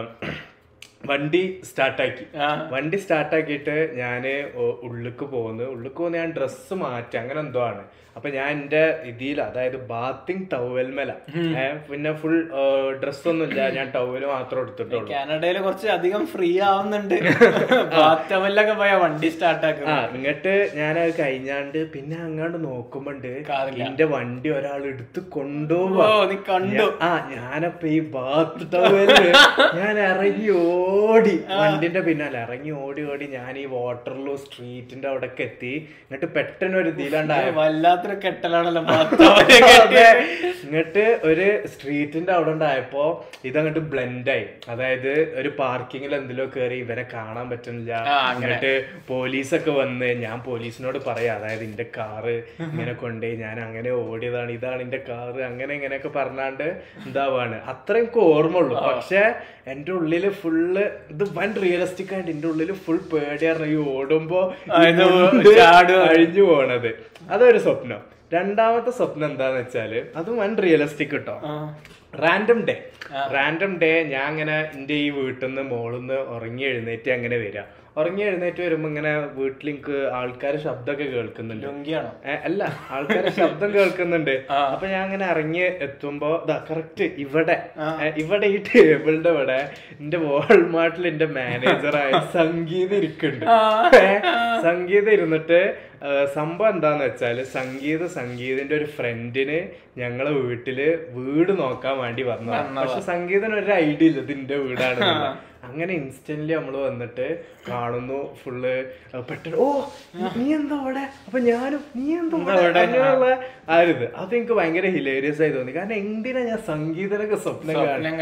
വണ്ടി സ്റ്റാർട്ടാക്കി ആ. വണ്ടി സ്റ്റാർട്ടാക്കിയിട്ട് ഞാന് ഒ- ഉള്ളിക്ക് പോകുന്നു ഉള്ളിക്ക് പോകുന്ന ഞാൻ ഡ്രസ്സ് മാറ്റി അങ്ങനെ എന്തോ ആണ് അപ്പൊ ഞാൻ എന്റെ ഇതിൽ അതായത് ബാത്തിങ് ടവൽമേല പിന്നെ ഫുൾ ഡ്രസ്സൊന്നും ഇല്ല ഞാൻ ടവല് മാത്രം എടുത്തിട്ടുള്ളൂ കാനഡയിൽ കുറച്ച് അധികം ഫ്രീ ആവുന്നുണ്ട് ബാത്തവല്ലൊക്കെ പോയാ വണ്ടി സ്റ്റാർട്ട് ആക്കുക ആ ഇങ്ങട്ട് ഞാൻ അത് കഴിഞ്ഞാണ്ട് പിന്നെ അങ്ങാണ്ട് നോക്കുമ്പോണ്ട് കാറില്ല. എന്റെ വണ്ടി ഒരാൾ എടുത്ത് ഓ കൊണ്ടുപോവാ നീ കണ്ടു ആ ഞാനപ്പൊ ഈ ബാത്ത് ടവല് ഞാൻ ഇറങ്ങി ഓടി വണ്ടിന്റെ പിന്നാലെ ഇറങ്ങി ഓടി ഓടി ഞാൻ ഈ വാട്ടർലൂ സ്ട്രീറ്റിന്റെ അവിടേക്ക് എത്തി എന്നിട്ട് പെട്ടെന്ന് ഒരു ഇതിലാണ്ടായ വല്ലാത്തൊരു കെട്ടലാണല്ലോ ബാത്തവല് കെട്ടിയത്. ഇങ്ങട്ട് ഒരു സ്ട്രീറ്റിന്റെ അവിടെ ഉണ്ടായപ്പോ ഇതങ്ങോട്ട് ബ്ലെൻഡ് ആയി അതായത് ഒരു പാർക്കിങ്ങിൽ എന്തിലോ കയറി ഇവരെ കാണാൻ പറ്റുന്നില്ല ആ, അങ്ങനെ. എന്നിട്ട് പോലീസൊക്കെ വന്ന് ഞാൻ പോലീസിനോട് പറയാം അതായത് എന്റെ കാറ് ഇങ്ങനെ കൊണ്ടുപോയി ഞാൻ അങ്ങനെ ഓടിയതാണ് ഇതാണ് എന്റെ കാറ് അങ്ങനെ ഇങ്ങനെയൊക്കെ പറഞ്ഞാണ്ട് എന്താവാണ് അത്ര എനിക്ക് ഓർമ്മ ഉള്ളൂ പക്ഷെ എന്റെ ഉള്ളില് ഫുള്ള് ഇത് വൻ റിയലിസ്റ്റിക് ആയിട്ട് എന്റെ ഉള്ളില് ഫുൾ പേടിയായിരുന്നു ഈ ഓടുമ്പോ ഈ ആ, ഇത് മുണ്ട് ചാടുക. അഴിഞ്ഞു പോണത് അതൊരു സ്വപ്നം രണ്ടാമത്തെ സ്വപ്നം എന്താന്ന് വെച്ചാല് അത് വൺ റിയലിസ്റ്റിക് കിട്ടോ ആ. റാൻഡം ഡേ റാൻഡം ഡേ ഞാൻ അങ്ങനെ എൻ്റെ ഈ വീട്ടിൽ നിന്ന് മോളിൽ നിന്ന് ഉറങ്ങി എഴുന്നേറ്റ് അങ്ങനെ വരിക ഉറങ്ങി എഴുന്നേറ്റ് വരുമ്പോ ഇങ്ങനെ വീട്ടിൽ എനിക്ക് ആൾക്കാരെ ശബ്ദമൊക്കെ കേൾക്കുന്നുണ്ട് ലുങ്കിയാണോ ഏ, അല്ല ആൾക്കാരെ ശബ്ദം കേൾക്കുന്നുണ്ട് അപ്പൊ ഞാൻ അങ്ങനെ ഇറങ്ങി എത്തുമ്പോ ഇതാ കറക്റ്റ് ഇവിടെ ഏ, ഇവിടെ ഈ ടേബിളിന്റെ ഇവിടെ എന്റെ വാൾമാർട്ടിൽ എന്റെ മാനേജറായ സംഗീത ഇരിക്കുന്നുണ്ട് ഏ, സംഗീത ഇരുന്നിട്ട് ഏ, സംഭവം എന്താന്ന് വെച്ചാല് സംഗീത സംഗീതിന്റെ ഒരു ഫ്രണ്ടിന് ഞങ്ങളെ വീട്ടില് വീട് നോക്കാൻ വേണ്ടി വന്നതാണ് പക്ഷെ സംഗീതന് ഒരു ഐഡിയ ഇല്ല ഇതിന്റെ വീടാണ് അങ്ങനെ ഇൻസ്റ്റന്റ്ലി നമ്മൾ വന്നിട്ട് കാണുന്നു ഫുള്ള് പെട്ടെന്ന് ഓ നീ- നീ എന്താ അവിടെ അപ്പൊ ഞാനും നീ എന്താ അവിടെ അങ്ങനെയുള്ള ആ ഒരു ഇത് അത് എനിക്ക് ഭയങ്കര ഹിലേരിയസ് ആയി തോന്നി കാരണം എന്തിനാ ഞാൻ സംഗീതനൊക്കെ സ്വപ്നം കാണുന്നത് സ്വപ്നം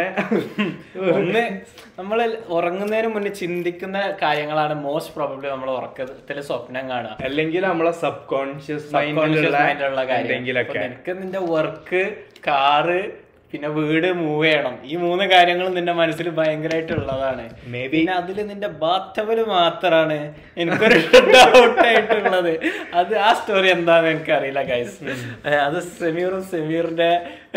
കാണണേ ഒന്ന് നമ്മൾ ഉറങ്ങുന്നതിന് മുന്നേ ചിന്തിക്കുന്ന കാര്യങ്ങളാണ് മോസ്റ്റ് പ്രോബബ്ലി നമ്മൾ ഉറക്കത്തിൽ സ്വപ്നം കാണുക അല്ലെങ്കിൽ നമ്മളെ സബ് കോൺഷ്യസ് Subconscious മൈൻഡിലുള്ള mind-ലുള്ള കാര്യം. എന്തെങ്കിലൊക്കെ അപ്പൊ നിനക്ക് നിന്റെ വർക്ക് കാറ് പിന്നെ വീട് മൂവ് ചെയ്യണം ഈ മൂന്ന് കാര്യങ്ങളും നിന്റെ മനസ്സിൽ ഭയങ്കരമായിട്ടുള്ളതാണ് Maybe. പിന്നെ അതിൽ നിന്റെ ബാത്തവല് മാത്രാണ് എനിക്കൊരു ഡൗട്ട് ആയിട്ടുള്ളത് അത് ആ സ്റ്റോറി എന്താന്ന് എനിക്കറിയില്ല ഗൈസ് അത് സെമീറും സെമീറിന്റെ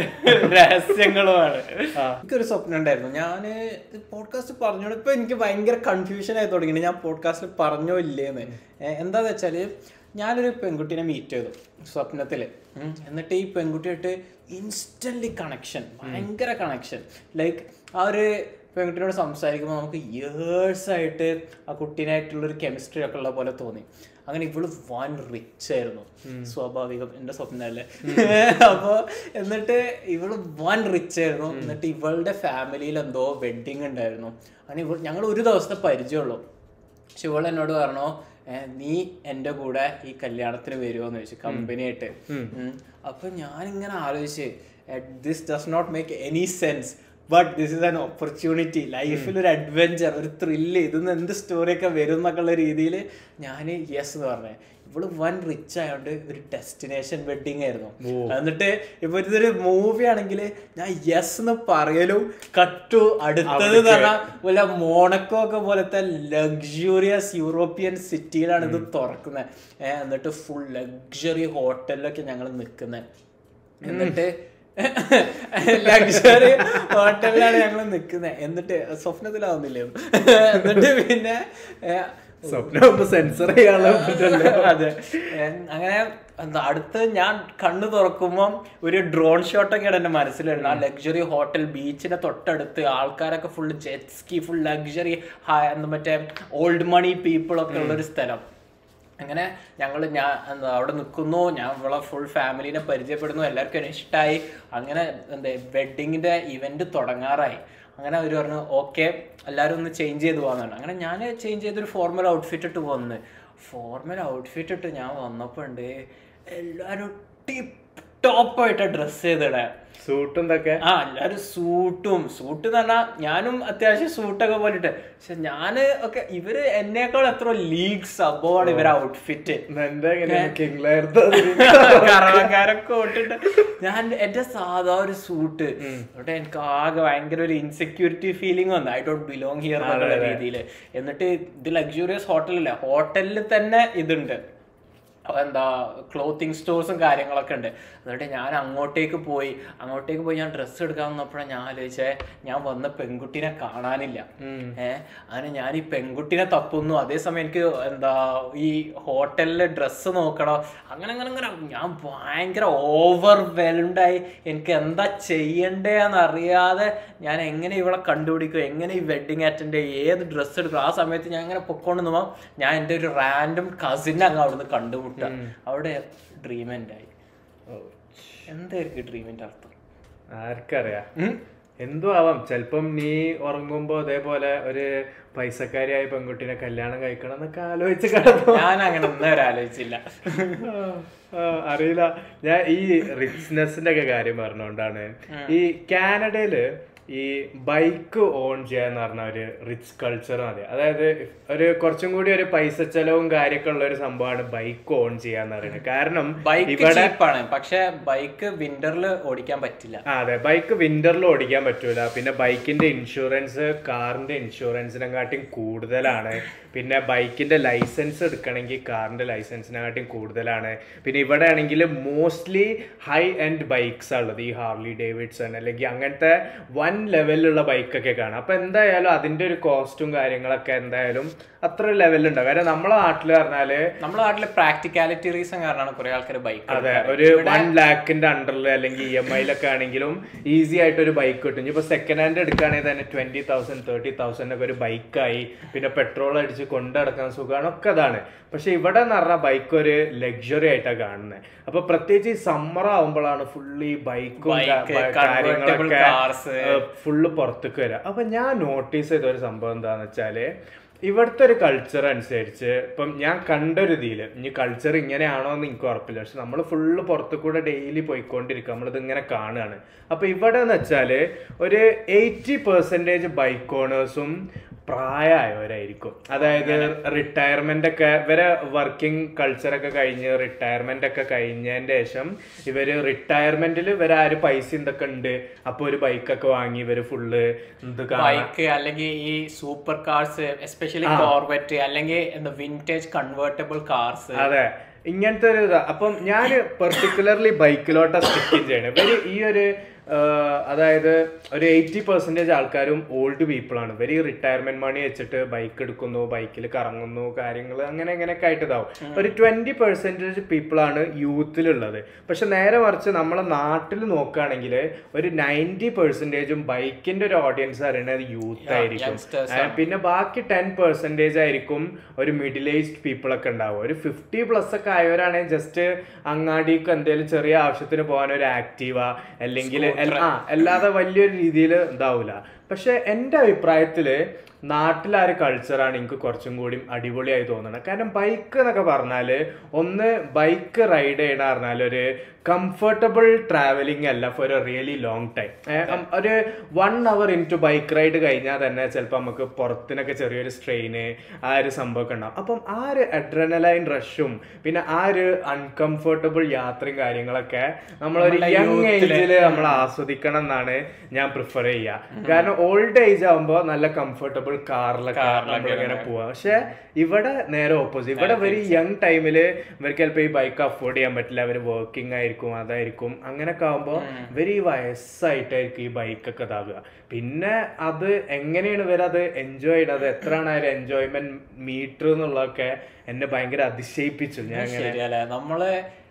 രഹസ്യങ്ങളുമാണ് എനിക്കൊരു സ്വപ്നം ഉണ്ടായിരുന്നു ഞാന് പോഡ്കാസ്റ്റ് പറഞ്ഞോണ്ട് ഇപ്പൊ എനിക്ക് ഭയങ്കര കൺഫ്യൂഷൻ ആയി തുടങ്ങി ഞാൻ പോഡ്കാസ്റ്റിൽ പറഞ്ഞോ ഇല്ലേന്ന് ഏ, എന്താന്ന് വെച്ചാല് ഞാനൊരു പെൺകുട്ടീനെ മീറ്റ് ചെയ്തു സ്വപ്നത്തില് ഉം. എന്നിട്ട് ഈ പെൺകുട്ടിയായിട്ട് ഇൻസ്റ്റന്റ്ലി കണക്ഷൻ ഭയങ്കര കണക്ഷൻ ലൈക്ക് ആ ഒരു പെൺകുട്ടിയോട് സംസാരിക്കുമ്പോൾ നമുക്ക് ഇയേഴ്സ് ആയിട്ട് ആ കുട്ടീനായിട്ടുള്ള ഒരു കെമിസ്ട്രി ഒക്കെ ഉള്ള പോലെ തോന്നി അങ്ങനെ ഇവള് വൻ റിച്ച് ആയിരുന്നു സ്വാഭാവികം എന്റെ സ്വപ്നമല്ലേ അപ്പോ എന്നിട്ട് ഇവള് വൻ റിച്ച് ആയിരുന്നു എന്നിട്ട് ഇവളുടെ ഫാമിലിയിൽ എന്തോ വെഡിങ് ഉണ്ടായിരുന്നു അങ്ങനെ ഇവൾ ഞങ്ങൾ ഒരു ദിവസത്തെ പരിചയമുള്ളൂ പക്ഷെ ഇവൾ എന്നോട് പറഞ്ഞു "ഏ, നീ എൻ്റെ കൂടെ ഈ കല്യാണത്തിന് വരുമോ എന്ന് ചോദിച്ചു കമ്പനി ആയിട്ട് ഉം. അപ്പൊ ഞാനിങ്ങനെ ആലോചിച്ച് this does not make any sense but this is an opportunity ലൈഫിൽ ഒരു അഡ്വഞ്ചർ ഒരു ത്രില്ല് ഇതിന്ന് എന്ത് സ്റ്റോറിയൊക്കെ വരും എന്നൊക്കെയുള്ള രീതിയിൽ ഞാൻ യെസ് എന്ന് പറഞ്ഞേ ഇവള് വൻ റിച്ച് ആയതുകൊണ്ട് ഒരു ഡെസ്റ്റിനേഷൻ വെഡിങ് ആയിരുന്നു എന്നിട്ട് ഇപ്പൊ ഇതൊരു മൂവി ആണെങ്കിൽ ഞാൻ യെസ് എന്ന് പറയലും കട്ടു അടുത്തത് പറഞ്ഞാൽ വല്ല മോണക്കോ ഒക്കെ പോലത്തെ ലക്ഷറിയസ് യൂറോപ്യൻ സിറ്റിയിലാണ് ഇത് തുറക്കുന്നത് ഏഹ് എന്നിട്ട് ഫുൾ ലക്ഷറി ഹോട്ടലിലൊക്കെ ഞങ്ങൾ നിൽക്കുന്നത് എന്നിട്ട് ലക്ഷറി ഹോട്ടലിലാണ് ഞങ്ങൾ നിൽക്കുന്നത് എന്നിട്ട് സ്വപ്നത്തിലാവുന്നില്ലേ എന്നിട്ട് പിന്നെ ഏഹ്, സ്വപ്നം ഒന്ന് സെൻസർ ചെയ്യാനുള്ള പറ്റല്ലോ അതെ ഏഹ് അങ്ങനെ എന്താ അടുത്ത് ഞാൻ കണ്ണു തുറക്കുമ്പോൾ ഒരു ഡ്രോൺ ഷോട്ടൊക്കെയാണ് എൻ്റെ മനസ്സിലുള്ളത് ആ ലക്ഷറി ഹോട്ടൽ ബീച്ചിന്റെ തൊട്ടടുത്ത് ആൾക്കാരൊക്കെ ഫുൾ ജെറ്റ്സ്കി ഫുൾ ലക്ഷറി എന്താ മറ്റേ ഓൾഡ് മണി പീപ്പിൾ ഒക്കെ ഉള്ള ഒരു സ്ഥലം അങ്ങനെ ഞങ്ങൾ ഞാൻ എന്താ അവിടെ നിൽക്കുന്നു ഞാൻ ഇവിടെ ഫുൾ ഫാമിലിനെ പരിചയപ്പെടുന്നു എല്ലാവർക്കും എന്നെ ഇഷ്ടമായി അങ്ങനെ എന്താ വെഡിങ്ങിന്റെ ഇവന്റ് തുടങ്ങാറായി അങ്ങനെ അവർ പറഞ്ഞു ഓക്കെ എല്ലാവരും ഒന്ന് ചേഞ്ച് ചെയ്ത് പോകാന്നാണ് അങ്ങനെ ഞാൻ ചേഞ്ച് ചെയ്തൊരു ഫോർമൽ ഔട്ട്ഫിറ്റ് ഇട്ട് വന്ന് ഫോർമൽ ഔട്ട്ഫിറ്റ് ഇട്ട് ഞാൻ വന്നപ്പോൾ ഉണ്ട് എല്ലാവരും ടിപ്പ് ടോപ്പായിട്ട് ഡ്രസ്സ് ചെയ്തിടേ സൂട്ടും ഇതൊക്കെ ആ എല്ലാരും സൂട്ടും സൂട്ട് എന്ന് പറഞ്ഞാൽ ഞാനും അത്യാവശ്യം സൂട്ടൊക്കെ പോലിട്ട് പക്ഷെ ഞാന് ഒക്കെ ഇവര് എന്നേക്കാൾ എത്ര ലീഗ്സ് അബോവാണ് ഇവരെ ഔട്ട്ഫിറ്റ് എന്താ ഇങ്ങനെ കിങ്ലായിരുന്നു കറവക്കാരൊക്കെ ഓട്ടിട്ട് ഞാൻ എന്റെ സാധാ ഒരു സൂട്ട് അവിടെ എനിക്ക് ആകെ ഭയങ്കര ഒരു ഇൻസെക്യൂരിറ്റി ഫീലിംഗ് വന്നു ഐ ഡോണ്ട് ബിലോങ് ഹിയർ എന്നുള്ള രീതിയിൽ എന്നിട്ട് ഇത് ലക്ഷറിയസ് ഹോട്ടലല്ല ഹോട്ടലിൽ തന്നെ ഇതുണ്ട് എന്താ ക്ലോത്തിങ് സ്റ്റോഴ്സും കാര്യങ്ങളൊക്കെ ഉണ്ട് എന്നിട്ട് ഞാൻ അങ്ങോട്ടേക്ക് പോയി അങ്ങോട്ടേക്ക് പോയി ഞാൻ ഡ്രസ്സ് എടുക്കാൻ വന്നപ്പോഴാണ് ഞാൻ ആലോചിച്ചേ ഞാൻ വന്ന പെൺകുട്ടീനെ കാണാനില്ല ഏഹ് അങ്ങനെ ഞാൻ ഈ പെൺകുട്ടീനെ തപ്പുന്നു അതേസമയം എനിക്ക് എന്താ ഈ ഹോട്ടലിലെ ഡ്രസ്സ് നോക്കണം അങ്ങനെ അങ്ങനെ അങ്ങനെ ഞാൻ ഭയങ്കര ഓവർവെൽഡായി എനിക്ക് എന്താ ചെയ്യണ്ടേന്ന് അറിയാതെ ഞാൻ എങ്ങനെ ഇവളെ കണ്ടുപിടിക്കും എങ്ങനെ ഈ വെഡിങ് അറ്റൻഡ് ചെയ്യും ഏത് ഡ്രസ്സ് എടുക്കും ആ സമയത്ത് ഞാൻ ഇങ്ങനെ പൊക്കോണ്ട് നിന്നപ്പോ ഞാൻ എൻ്റെ ഒരു റാൻഡം കസിനെ അങ്ങ് അവിടുന്ന് കണ്ടുമുട്ടുക അവിടെ ഡ്രീം ആയി എന്തായിരിക്കും ഡ്രീമിന്റെ അർത്ഥം ആർക്കറിയാ എന്തോ ആവാം ചെലപ്പം നീ ഉറങ്ങുമ്പോ അതേപോലെ ഒരു പൈസക്കാരിയായ പെൺകുട്ടീനെ കല്യാണം കഴിക്കണം എന്നൊക്കെ ആലോചിച്ച് കിടന്നു ഞാൻ അങ്ങനെ ഒന്നും ഒരു ആലോചിച്ചില്ല ആ, അറിയില്ല ഞാൻ ഈ റിച്ച്നെസിന്റെ ഒക്കെ കാര്യം പറഞ്ഞുകൊണ്ടാണ് ഈ കാനഡയില് ഈ ബൈക്ക് ഓൺ ചെയ്യാന്ന് പറഞ്ഞ ഒരു റിച്ച് കൾച്ചർ മതി അതായത് ഒരു കുറച്ചും കൂടി ഒരു പൈസ ചെലവും കാര്യമൊക്കെ ഉള്ള ഒരു സംഭവമാണ് ബൈക്ക് ഓൺ ചെയ്യാന്ന് പറയുന്നത് കാരണം ബൈക്ക് ഇവിടെ ചീപ്പാണ് പക്ഷെ ബൈക്ക് വിന്ററിൽ ഓടിക്കാൻ പറ്റില്ല ആ അതെ ബൈക്ക് വിന്ററിൽ ഓടിക്കാൻ പറ്റൂല പിന്നെ ബൈക്കിന്റെ ഇൻഷുറൻസ് കാറിന്റെ ഇൻഷുറൻസിനെക്കാട്ടിയും കൂടുതലാണ് പിന്നെ ബൈക്കിന്റെ ലൈസൻസ് എടുക്കണമെങ്കിൽ കാറിന്റെ ലൈസൻസിനെക്കാട്ടിയും കൂടുതലാണ് പിന്നെ ഇവിടെ ആണെങ്കിൽ മോസ്റ്റ്ലി ഹൈ എൻഡ് ബൈക്സ് ഉള്ളത് ഈ ഹാർലി ഡേവിഡ്സൺ അല്ലെങ്കിൽ അങ്ങനത്തെ വൺ ലെവലിലുള്ള ബൈക്കൊക്കെ കാണാം അപ്പൊ എന്തായാലും അതിന്റെ ഒരു കോസ്റ്റും കാര്യങ്ങളൊക്കെ എന്തായാലും അത്ര ലെവലുണ്ടാവും കാരണം നമ്മളെ നാട്ടിൽ പറഞ്ഞാല് നമ്മുടെ നാട്ടില് പ്രാക്ടിക്കാലിറ്റി റീസൺ കാരണമാണ് കുറെ ആൾക്കാർ ബൈക്ക് അതെ ഒരു വൺ ലാഖിന്റെ അണ്ടറിൽ അല്ലെങ്കിൽ ഇ എം ഐയിലൊക്കെ ആണെങ്കിലും ഈസി ആയിട്ട് ഒരു ബൈക്ക് കിട്ടും ഇപ്പൊ സെക്കൻഡ് ഹാൻഡ് എടുക്കുകയാണെങ്കിൽ തന്നെ ട്വന്റി തൗസൻഡ് തേർട്ടി തൗസൻഡ് ഒക്കെ ഒരു ബൈക്കായി പിന്നെ പെട്രോൾ അടിച്ച് കൊണ്ടടക്കാൻ സുഖമാണ് ഒക്കെ അതാണ് പക്ഷെ ഇവിടെ എന്ന് പറഞ്ഞാൽ ബൈക്ക് ഒരു ലക്ഷറി ആയിട്ടാണ് കാണുന്നത് അപ്പൊ പ്രത്യേകിച്ച് ഈ സമ്മർ ആവുമ്പോഴാണ് ഫുള്ള് ഈ ബൈക്കും Bike, convertible cars. ഫുള്ള് പുറത്തേക്ക് വരാം അപ്പൊ ഞാൻ നോട്ടീസ് ചെയ്ത ഒരു സംഭവം എന്താന്ന് വെച്ചാല് ഇവിടുത്തെ ഒരു കൾച്ചർ അനുസരിച്ച് ഇപ്പം ഞാൻ കണ്ടൊരു ഇതിൽ ഇനി കൾച്ചർ ഇങ്ങനെയാണോ എന്ന് എനിക്ക് ഉറപ്പില്ല പക്ഷെ നമ്മൾ ഫുള്ള് പുറത്തു കൂടെ ഡെയിലി പോയിക്കൊണ്ടിരിക്കുക നമ്മളിത് ഇങ്ങനെ കാണുകയാണ് അപ്പൊ ഇവിടെ എന്ന് വെച്ചാല് ഒരു എയ്റ്റി പെർസെൻറ്റേജ് ബൈക്ക് ഓണേഴ്സും പ്രായമായവരായിരിക്കും അതായത് റിട്ടയർമെന്റ് ഒക്കെ ഇവരെ വർക്കിംഗ് കൾച്ചറൊക്കെ കഴിഞ്ഞ് റിട്ടയർമെന്റ് ഒക്കെ കഴിഞ്ഞതിന്റെ ശേഷം ഇവര് റിട്ടയർമെന്റിൽ ഇവര് ആര് പൈസ എന്തൊക്കെ ഉണ്ട് അപ്പൊ ഒരു ബൈക്കൊക്കെ വാങ്ങി ഇവര് ഫുള്ള് ഇത് കാണാൻ ബൈക്ക് അല്ലെങ്കിൽ ഈ സൂപ്പർ കാർസ് എസ്പെഷ്യലി കോർവെറ്റ് അല്ലെങ്കിൽ എന്താ വിന്റേജ് കൺവേർട്ടബിൾ കാർസ് അതെ ഇങ്ങനത്തെ ഒരു ഇതാ അപ്പം ഞാൻ പെർട്ടിക്കുലർലി ബൈക്കിലോട്ടാ സ്റ്റിക്ക് ചെയ്യണം ഇവര് ഈ ഒരു ആ, അതായത് ഒരു എയ്റ്റി പെർസെൻറ്റേജ് ആൾക്കാരും ഓൾഡ് പീപ്പിൾ ആണ് ഇവര് റിട്ടയർമെന്റ് മണി വെച്ചിട്ട് ബൈക്ക് എടുക്കുന്നു ബൈക്കിൽ കറങ്ങുന്നു കാര്യങ്ങൾ അങ്ങനെ അങ്ങനെയൊക്കെ ആയിട്ട് ഇതാവും ഒരു ട്വന്റി പെർസെൻറ്റേജ് പീപ്പിൾ ആണ് യൂത്തിലുള്ളത് പക്ഷെ നേരെ മറിച്ച് നമ്മളെ നാട്ടിൽ നോക്കുകയാണെങ്കിൽ ഒരു നയൻറ്റി പെർസെൻറ്റേജും ബൈക്കിന്റെ ഒരു ഓഡിയൻസ് അറിയണത് യൂത്ത് ആയിരിക്കും youngsters ഏ, പിന്നെ ബാക്കി ടെൻ പെർസെൻറ്റേജ് ആയിരിക്കും ഒരു മിഡിൽ ഏജ്ഡ് പീപ്പിൾ ഒക്കെ ഉണ്ടാവും ഒരു ഫിഫ്റ്റി പ്ലസ് ഒക്കെ ആയവരാണെങ്കിൽ ജസ്റ്റ് അങ്ങാടിക്ക് എന്തെങ്കിലും ചെറിയ ആവശ്യത്തിന് പോകാൻ ഒരു ആക്റ്റീവ അല്ലെങ്കിൽ ആ അല്ലാതെ വലിയൊരു രീതിയിൽ ഇതാവൂല പക്ഷെ എൻ്റെ അഭിപ്രായത്തില് നാട്ടിലെ ആ ഒരു കൾച്ചറാണ് എനിക്ക് കുറച്ചും കൂടി അടിപൊളിയായി തോന്നുന്നത് കാരണം ബൈക്ക് എന്നൊക്കെ പറഞ്ഞാല് ഒന്ന് ബൈക്ക് റൈഡ് ചെയ്യണ പറഞ്ഞാൽ ഒരു കംഫർട്ടബിൾ ട്രാവലിംഗ് അല്ല for a really long time ഒരു one hour into bike ride കഴിഞ്ഞാൽ തന്നെ ചിലപ്പോൾ നമുക്ക് പുറത്തിനൊക്കെ ചെറിയൊരു സ്ട്രെയിന് ആ ഒരു സംഭവമൊക്കെ ഉണ്ടാവും അപ്പം ആ ഒരു അഡ്രനലൈൻ റഷും പിന്നെ ആ ഒരു അൺകംഫർട്ടബിൾ യാത്രയും കാര്യങ്ങളൊക്കെ നമ്മളൊരു യങ് ഏജിൽ നമ്മൾ ആസ്വദിക്കണം എന്നാണ് ഞാൻ പ്രിഫർ ചെയ്യുക കാരണം ഓൾഡ് ഏജ് ആകുമ്പോൾ നല്ല കംഫർട്ടബിൾ കാറിലൊക്കെ നമ്മളിങ്ങനെ പോവാം പക്ഷെ ഇവിടെ നേരെ ഓപ്പോസിറ്റ് ഇവിടെ വെരി യങ് ടൈമിൽ ഇവർക്ക് ചിലപ്പോൾ ഈ ബൈക്ക് അഫോർഡ് ചെയ്യാൻ പറ്റില്ല അവർ വർക്കിംഗ് ആയിരിക്കും അതായിരിക്കും അങ്ങനെയൊക്കെ ആകുമ്പോൾ വെരി വയസ്സായിട്ടായിരിക്കും ഈ ബൈക്കൊക്കെ ഇതാകുക പിന്നെ അത് എങ്ങനെയാണ് ഇവരത് എൻജോയ് ചെയ്യണത് എത്രയാണ് ആ ഒരു എൻജോയ്മെന്റ് മീറ്റർ എന്നുള്ളതൊക്കെ എന്നെ ഭയങ്കര അതിശയിപ്പിച്ചു ഞാൻ ഇങ്ങനെ ശരിയല്ലേ നമ്മള്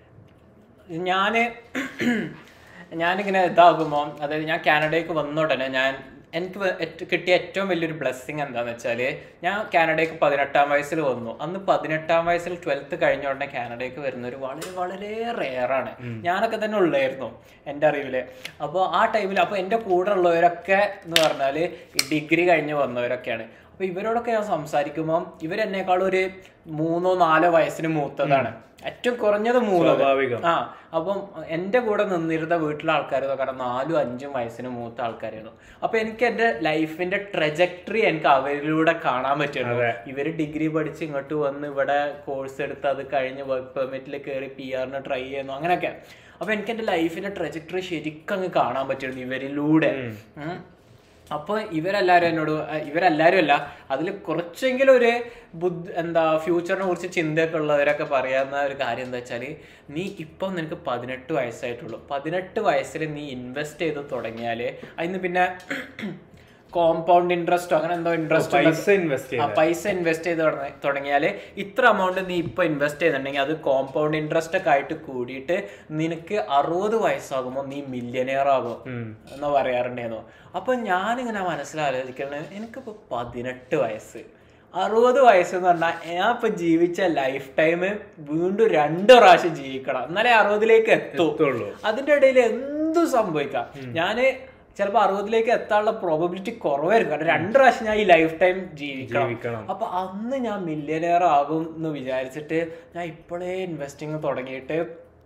ഞാന് ഞാനിങ്ങനെ ഇതാകുമ്പോ അതായത് ഞാൻ കാനഡയ്ക്ക് വന്ന ഉടനെ ഞാൻ എനിക്ക് വ- ഏറ്റ- കിട്ടിയ ഏറ്റവും വലിയൊരു ബ്ലെസ്സിങ് എന്താന്ന് വെച്ചാല് ഞാൻ കാനഡയ്ക്ക് പതിനെട്ടാം വയസ്സിൽ വന്നു അന്ന് പതിനെട്ടാം വയസ്സിൽ ട്വൽത്ത് കഴിഞ്ഞ ഉടനെ കാനഡയ്ക്ക് വരുന്നവർ വളരെ വളരെ റെയറാണ് ഞാനൊക്കെ തന്നെ ഉള്ളായിരുന്നു എൻ്റെ അറിവില് അപ്പോൾ ആ ടൈമിൽ അപ്പോൾ എൻ്റെ കൂടെ ഉള്ളവരൊക്കെ എന്ന് പറഞ്ഞാൽ ഡിഗ്രി കഴിഞ്ഞ് വന്നവരൊക്കെയാണ് അപ്പൊ ഇവരോടൊക്കെ ഞാൻ സംസാരിക്കുമ്പോൾ ഇവരെന്നേക്കാളും ഒരു മൂന്നോ നാലോ വയസ്സിന് മൂത്തതാണ് ഏറ്റവും കുറഞ്ഞത് മൂന്ന് സ്വാഭാവികം. ആ അപ്പം എൻ്റെ കൂടെ നിന്നിരുന്ന വീട്ടിലെ ആൾക്കാർ കാരണം നാലും അഞ്ചും വയസ്സിന് മൂത്ത ആൾക്കാരായിരുന്നു അപ്പൊ എനിക്ക് എൻ്റെ ലൈഫിന്റെ ട്രജക്ടറി എനിക്ക് അവരിലൂടെ കാണാൻ പറ്റുന്നു ഇവര് ഡിഗ്രി പഠിച്ച് ഇങ്ങോട്ട് വന്ന് ഇവിടെ കോഴ്സ് എടുത്ത് അത് കഴിഞ്ഞ് വർക്ക് പെർമിറ്റിൽ കയറി പി ആറിന് ട്രൈ ചെയ്യുന്നു അങ്ങനെയൊക്കെ അപ്പൊ എനിക്ക് എൻ്റെ ലൈഫിന്റെ ട്രജക്ടറി ശരിക്കും അങ്ങ് കാണാൻ പറ്റുന്നു ഇവരിലൂടെ ഉം. അപ്പോൾ ഇവരെല്ലാവരും എന്നോട് അഹ് ഇവരെല്ലാവരും അല്ല അതിൽ കുറച്ചെങ്കിലും ഒരു ബുദ്ധി എന്താ ഫ്യൂച്ചറിനെ കുറിച്ച് ചിന്തയൊക്കെ ഉള്ളവരൊക്കെ പറയാവുന്ന ഒരു കാര്യം എന്താ വെച്ചാൽ നീ ഇപ്പം നിനക്ക് പതിനെട്ട് വയസ്സായിട്ടുള്ളൂ പതിനെട്ട് വയസ്സിൽ നീ ഇൻവെസ്റ്റ് ചെയ്ത് തുടങ്ങിയാൽ അതിന് പിന്നെ കോമ്പൗണ്ട് ഇൻട്രസ്റ്റോ അങ്ങനെ എന്തോ ഇൻട്രസ്റ്റ് പൈസ ഇൻവെസ്റ്റ് ആ പൈസ ഇൻവെസ്റ്റ് ചെയ്ത് തുടങ്ങ- തുടങ്ങിയാല് ഇത്ര എമൗണ്ട് നീ ഇപ്പൊ ഇൻവെസ്റ്റ് ചെയ്യുന്നുണ്ടെങ്കിൽ അത് കോമ്പൗണ്ട് ഇൻട്രസ്റ്റ് ഒക്കെ ആയിട്ട് കൂടിയിട്ട് നിനക്ക് അറുപത് വയസ്സാകുമ്പോൾ നീ മില്യനെയർ ആകും എന്ന് പറയാറുണ്ടായിരുന്നു അപ്പൊ ഞാനിങ്ങനെ മനസ്സിലാലോചിക്കുന്നത് എനിക്കിപ്പോ പതിനെട്ട് വയസ്സ് അറുപത് വയസ്സ് എന്ന് പറഞ്ഞാൽ ഞാൻ ഇപ്പൊ ജീവിച്ച ലൈഫ് ടൈം വീണ്ടും രണ്ട് പ്രാവശ്യം ജീവിക്കണം എന്നാലേ അറുപതിലേക്ക് എത്തൂ എത്തുള്ളൂ. അതിന്റെ ഇടയിൽ എന്തും സംഭവിക്കാം ഞാന് ചിലപ്പോൾ അറുപതിലേക്ക് എത്താനുള്ള പ്രോബബിലിറ്റി കുറവായിരിക്കും കാരണം രണ്ട് പ്രാവശ്യം ഞാൻ ഈ ലൈഫ് ടൈം ജീവിക്കണം ജീവിക്കണം. അപ്പൊ അന്ന് ഞാൻ മില്യനെയർ ആകും എന്ന് വിചാരിച്ചിട്ട് ഞാൻ ഇപ്പോഴേ ഇൻവെസ്റ്റിംഗ് തുടങ്ങിയിട്ട്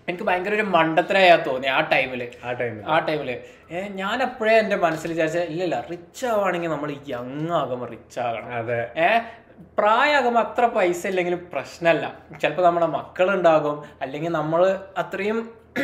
എനിക്ക് ഭയങ്കര ഒരു മണ്ടത്തരയാ തോന്നി ആ ടൈമില് ആ ടൈമിൽ ആ ടൈമില് ഏ ഞാൻ എപ്പോഴേ എൻ്റെ മനസ്സിൽ വിചാരിച്ച ഇല്ലില്ല റിച്ച് ആവുകയാണെങ്കിൽ നമ്മൾ യങ് ആകുമ്പോൾ റിച്ച് ആകണം അതെ ഏ പ്രായമാകുമ്പോൾ അത്ര പൈസ ഇല്ലെങ്കിലും പ്രശ്നമല്ല ചിലപ്പോൾ നമ്മുടെ മക്കളുണ്ടാകും അല്ലെങ്കിൽ നമ്മൾ അത്രയും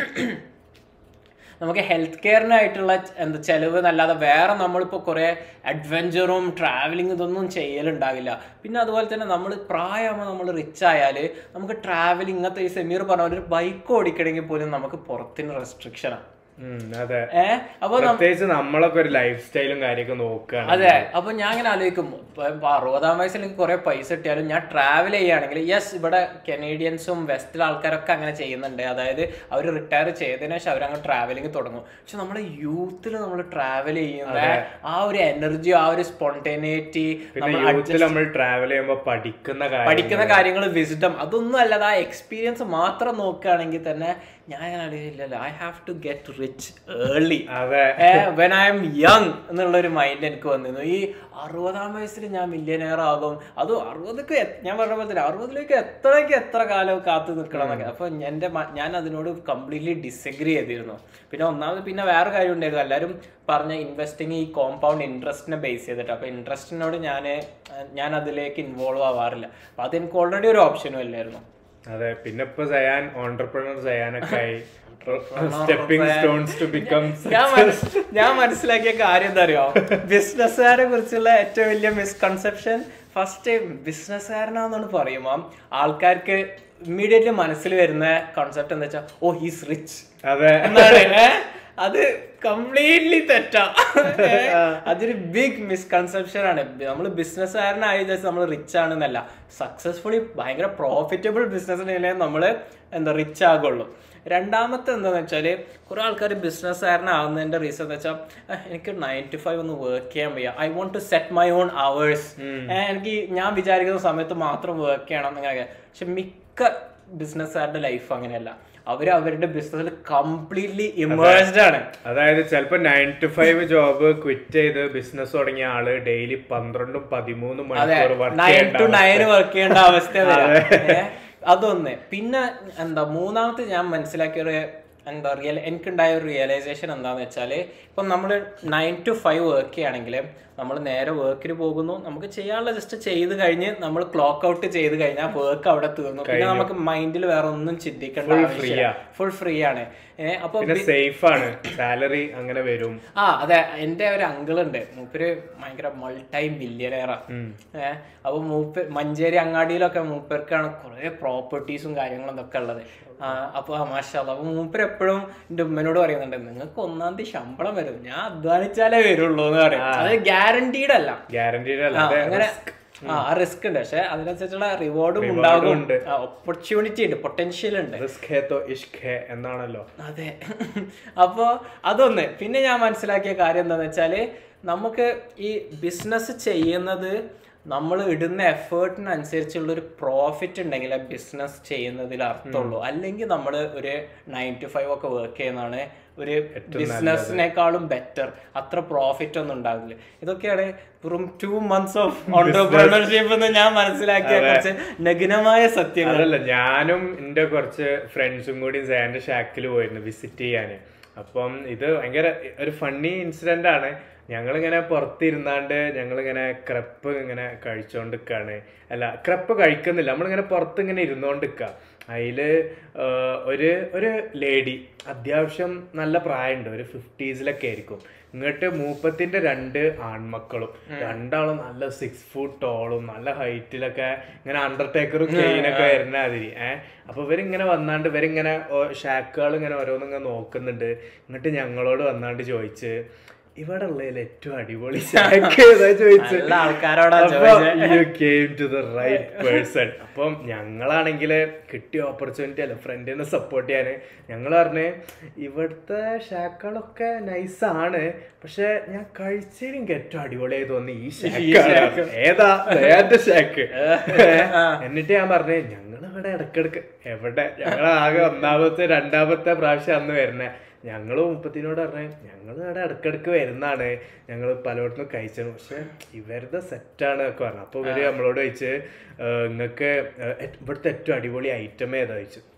നമുക്ക് ഹെൽത്ത് കെയറിനായിട്ടുള്ള എന്താ ചെലവ് എന്നല്ലാതെ വേറെ നമ്മളിപ്പോൾ കുറേ അഡ്വഞ്ചറും ട്രാവലിംഗ് ഇതൊന്നും ചെയ്യലുണ്ടാകില്ല പിന്നെ അതുപോലെ തന്നെ നമ്മൾ പ്രായമാകുമ്പോൾ നമ്മൾ റിച്ച് ആയാൽ നമുക്ക് ട്രാവലിംഗ് ഇങ്ങനത്തെ ഈ സെമീർ പറഞ്ഞ പോലെ ഒരു ബൈക്ക് ഓടിക്കണമെങ്കിൽ പോലും നമുക്ക് പുറത്തിന് റെസ്ട്രിക്ഷനാണ് ഉം, അതെ ഏ അപ്പോൾ പ്രത്യേകിച്ച് നമ്മളൊക്കെ ഒരു ലൈഫ് സ്റ്റൈലും കാര്യമൊക്കെ നോക്കുകയാണ് അതെ അപ്പൊ ഞാൻ ഇങ്ങനെ ആലോചിക്കും ഇപ്പൊ ഇപ്പൊ അറുപതാം വയസ്സിൽ എനിക്ക് കുറെ പൈസ കിട്ടിയാലും ഞാൻ ട്രാവൽ ചെയ്യുകയാണെങ്കിൽ യെസ് ഇവിടെ കനേഡിയൻസും വെസ്റ്റിലെ ആൾക്കാരൊക്കെ അങ്ങനെ ചെയ്യുന്നുണ്ട് അതായത് അവർ റിട്ടയർ ചെയ്തതിനു ശേഷം അവരങ്ങ് ട്രാവലിംഗ് തുടങ്ങും പക്ഷെ നമ്മുടെ യൂത്തിൽ നമ്മൾ ട്രാവൽ ചെയ്യുന്ന ആ ഒരു എനർജി ആ ഒരു സ്പോണ്ടേനിറ്റി പിന്നെ യൂത്തിൽ നമ്മൾ ട്രാവൽ ചെയ്യുമ്പോൾ പഠിക്കുന്ന കാര്യം പഠിക്കുന്ന കാര്യങ്ങൾ വിസിഡം അതൊന്നും അല്ലാതെ ആ എക്സ്പീരിയൻസ് മാത്രം നോക്കുകയാണെങ്കിൽ തന്നെ ഞാൻ അങ്ങനെ അറിയില്ലല്ലോ I have to get rich early അതെ വെൻ ഐ എം യങ് എന്നുള്ള ഒരു മൈൻഡ് എനിക്ക് വന്നിരുന്നു ഈ അറുപതാം വയസ്സിൽ ഞാൻ മില്യനെയർ ആകും അത് അറുപതൊക്കെ ഞാൻ പറഞ്ഞ പോലെ തന്നെ അറുപതിലേക്ക് എത്രയ്ക്ക് എത്ര കാലം കാത്തു നിൽക്കണം എന്നൊക്കെ അപ്പൊ എൻ്റെ മ- ഞാൻ അതിനോട് കംപ്ലീറ്റ്ലി ഡിസഗ്രി ചെയ്തിരുന്നു പിന്നെ ഒന്നാമത് പിന്നെ വേറെ കാര്യം ഉണ്ടായിരുന്നു എല്ലാവരും പറഞ്ഞ ഇൻവെസ്റ്റിംഗ് ഈ കോമ്പൗണ്ട് ഇൻട്രസ്റ്റിനെ ബേസ് ചെയ്തിട്ട് അപ്പൊ ഇൻട്രസ്റ്റിനോട് ഞാൻ ഞാൻ അതിലേക്ക് ഇൻവോൾവ് ആവാറില്ല അപ്പൊ അത് എനിക്ക് ഓൾറെഡി ഒരു ഓപ്ഷനും അല്ലായിരുന്നു അതെ പിന്നെ ഇപ്പൊ ചെയ്യാൻ ഓണ്ടർപ്രണർ ചെയ്യാനൊക്കെ ആയി സ്റ്റെപ്പിംഗ് സ്റ്റോൺസ് ടു ബിക്കം ഞാൻ മനസ്- ഞാൻ മനസ്സിലാക്കിയ കാര്യം എന്താ അറിയോ ബിസിനസ്സുകാരെ കുറിച്ചുള്ള ഏറ്റവും വലിയ മിസ്കൺസെപ്ഷൻ ഫസ്റ്റ് ബിസിനസ്സുകാരനാന്നാണ് പറയുമ്പോ ആൾക്കാർക്ക് ഇമ്മീഡിയറ്റ്ലി മനസ്സിൽ വരുന്ന കോൺസെപ്റ്റ് എന്താ വെച്ചാൽ ഓ ഹീസ് റിച്ച് അതെ എന്നാണ് ഏ? അത് കംപ്ലീറ്റ്ലി തെറ്റാ ഏ? അതൊരു ബിഗ് മിസ്കൺസെപ്ഷൻ ആണ് നമ്മൾ ബിസിനസ്സുകാരനായി നമ്മൾ റിച്ച് ആണെന്നല്ല സക്സസ്ഫുള്ളി ഭയങ്കര പ്രോഫിറ്റബിൾ ബിസിനസ്സിനെ നമ്മൾ എന്താ റിച്ച് ആകുള്ളൂ രണ്ടാമത്തെ എന്താന്ന് വെച്ചാൽ കുറെ ആൾക്കാർ ബിസിനസ്സുകാരനാവുന്നതിന്റെ റീസൺ എന്ന് വെച്ചാൽ എനിക്ക് നയൻ ടു ഫൈവ് ഒന്ന് വർക്ക് ചെയ്യാൻ വയ്യ I want to set my own hours എനിക്ക് ഞാൻ വിചാരിക്കുന്ന സമയത്ത് മാത്രം വർക്ക് ചെയ്യണം അങ്ങനെയൊക്കെ പക്ഷെ മിക്ക ബിസിനസ്സുകാരുടെ ലൈഫ് അങ്ങനെയല്ല അവർ അവരുടെ ബിസിനസ്സിൽ കംപ്ലീറ്റ്ലി ഇമേഴ്സ്ഡ് ആണ് അതായത് ചിലപ്പോ nine to five job quit ചെയ്ത് ബിസിനസ് തുടങ്ങിയ ആള് ഡെയിലി പന്ത്രണ്ടും പതിമൂന്നും അതെ മണിക്കൂർ വർക്ക് നയൻ ടു ചെയ്യേണ്ട നയൻ വർക്ക് ചെയ്യേണ്ട അവസ്ഥ വരാം. ഏ? അതൊന്ന് പിന്നെ എന്താ മൂന്നാമത്തെ ഞാൻ മനസ്സിലാക്കിയ ഒരു എന്താ റിയൽ എനിക്കുണ്ടായ ഒരു റിയലൈസേഷൻ എന്താന്ന് വെച്ചാല് ഇപ്പൊ നമ്മൾ നയൻ ടു ഫൈവ് വർക്ക് ചെയ്യുകയാണെങ്കിൽ നമ്മൾ നേരെ വർക്കിന് പോകുന്നു നമുക്ക് ചെയ്യാനുള്ള ജസ്റ്റ് ചെയ്ത് കഴിഞ്ഞ് നമ്മൾ ക്ലോക്ക് ഔട്ട് ചെയ്ത് കഴിഞ്ഞാൽ വർക്ക് അവിടെ തീർന്നു പിന്നെ നമുക്ക് മൈൻഡിൽ വേറെ ഒന്നും ചിന്തിക്കേണ്ട ആവശ്യമില്ല ഫുൾ ഫ്രീ ആണ് ഏഹ് അപ്പൊ പിന്നെ സേഫ് ആണ് സാലറി അങ്ങനെ വരും ആ അതെ എന്റെ ഒരു അങ്കിൾ ഉണ്ട് മൂപ്പര് ഭയങ്കര മൾട്ടൈ മില്യനെയറാ ഏഹ് അപ്പൊ മൂപ്പർ മഞ്ചേരി അങ്ങാടിയിലൊക്കെ മൂപ്പർക്കാണ് കുറെ പ്രോപ്പർട്ടീസും കാര്യങ്ങളും ഇതൊക്കെ ഉള്ളത് ആ, അപ്പൊ മാഷാല്ല അപ്പൊ മൂപ്പർ എപ്പോഴും എന്റെ ഉമ്മനോട് പറയുന്നുണ്ട് നിങ്ങൾക്ക് ഒന്നാം തീയതി ശമ്പളം വരും ഞാൻ അധ്വാനിച്ചാലേ വരുള്ളൂ എന്ന് പറയും അത് ഗ്യാരണ്ടീഡ് അല്ല ഗ്യാരണ്ടീഡ് ആ, അല്ല അങ്ങനെ ആ റിസ്ക് ഉണ്ട് പക്ഷെ അതിനനുസരിച്ചുള്ള റിവാർഡും ഉണ്ടാകും ഉണ്ട്. ഓപ്പർച്യൂണിറ്റി ഉണ്ട് പൊട്ടൻഷ്യൽ ഉണ്ട് റിസ്ക് ഹേ തോ ഇഷ്ക് ഹേ എന്നാണല്ലോ അതെ അപ്പോൾ അതൊന്ന് പിന്നെ ഞാൻ മനസ്സിലാക്കിയ കാര്യം എന്താണെന്ന് വെച്ചാൽ നമുക്ക് ഈ ബിസിനസ് ചെയ്യുന്നത് നമ്മൾ ഇടുന്ന എഫേർട്ടിനനുസരിച്ചുള്ള ഒരു പ്രോഫിറ്റ് ഉണ്ടെങ്കിൽ ആ ബിസിനസ് ചെയ്യുന്നതിൽ അർത്ഥമുള്ളൂ അല്ലെങ്കിൽ നമ്മൾ ഒരു നയൻ ടു ഫൈവ് ഒക്കെ വർക്ക് ചെയ്യുന്നതാണ് ഒരു ബിസിനസ്സിനേക്കാളും ബെറ്റർ അത്ര പ്രോഫിറ്റ് ഒന്നും ഉണ്ടാകില്ല ഇതൊക്കെയാണ് വെറും ടു മന്ത്സ് ഓഫ് ഓണ്ടർപ്രണർഷിപ്പ് എന്ന് ഞാൻ മനസ്സിലാക്കിയ കുറച്ച് നഗ്നമായ സത്യങ്ങൾ അതല്ല ഞാനും എന്റെ കുറച്ച് ഫ്രണ്ട്സും കൂടി സാന്റെ ഷാക്കിൽ പോയിരുന്നു വിസിറ്റ് ചെയ്യാന് അപ്പം ഇത് ഭയങ്കര ഒരു ഫണ്ണി ഇൻസിഡന്റ് ആണ് ഞങ്ങളിങ്ങനെ പുറത്തിരുന്നാണ്ട് ഞങ്ങളിങ്ങനെ ക്രപ്പ് ഇങ്ങനെ കഴിച്ചോണ്ടിരിക്കാണ് അല്ല ക്രപ്പ് കഴിക്കുന്നില്ല നമ്മളിങ്ങനെ പുറത്ത് ഇങ്ങനെ ഇരുന്നോണ്ടിരിക്കുക അതില് ആഹ്, ഒരു ഒരു ലേഡി അത്യാവശ്യം നല്ല പ്രായമുണ്ട് ഒരു ഫിഫ്റ്റീസിലൊക്കെ ആയിരിക്കും ഇങ്ങോട്ട് മൂപ്പത്തിന്റെ രണ്ട് ആൺമക്കളും രണ്ടാളും നല്ല സിക്സ് ഫുട്ട് ടോളും നല്ല ഹൈറ്റിലൊക്കെ ഇങ്ങനെ അണ്ടർടേക്കറും കെയിനൊക്കെ വരുന്ന അതിരി ഏഹ് അപ്പൊ ഇവരിങ്ങനെ വന്നാണ്ട് ഇവരിങ്ങനെ ഷാക്കുകൾ ഇങ്ങനെ ഓരോന്നിങ്ങനെ നോക്കുന്നുണ്ട് എന്നിട്ട് ഞങ്ങളോട് വന്നാണ്ട് ചോദിച്ച് ഇവിടെ ഉള്ളതിൽ ഏറ്റവും അടിപൊളി ഷാക്ക് ഏതാ ചോദിച്ചത് നല്ല ആൾക്കാരോടാ അപ്പൊ you came to the right person. അപ്പം ഞങ്ങളാണെങ്കിൽ കിട്ടിയ ഓപ്പർച്യൂണിറ്റി അല്ല ഫ്രണ്ടിനെ സപ്പോർട്ട് ചെയ്യാന് ഞങ്ങൾ പറഞ്ഞ് ഇവിടുത്തെ ഷാക്കുകളൊക്കെ നൈസാണ് പക്ഷെ ഞാൻ കഴിച്ചതിൽ എനിക്ക് ഏറ്റവും അടിപൊളിയായി തോന്നി ഈ ഷാക്ക് ഏതാ ഏന്റെ ഷാക്ക് എന്നിട്ട് ഞാൻ പറഞ്ഞേ ഞങ്ങൾ ഇവിടെ ഇടക്കിടക്ക് എവിടെ ഞങ്ങൾ ആകെ ഒന്നാമത്തെ രണ്ടാമത്തെ പ്രാവശ്യം അന്ന് വരണേ ഞങ്ങൾ മുപ്പത്തിനോട് പറഞ്ഞേ ഞങ്ങൾ ഇവിടെ ഇടക്കിടക്ക് വരുന്നതാണ് ഞങ്ങൾ പലയിടത്തും കഴിച്ചത് പക്ഷെ ഇവരുടെ സെറ്റാണ് ഒക്കെ പറഞ്ഞു അപ്പൊ ഇവര് നമ്മളോട് ചോദിച്ച് നിങ്ങൾക്ക് ഇവിടുത്തെ ഏറ്റവും അടിപൊളി ഐറ്റം ഏതാ ചോദിച്ചു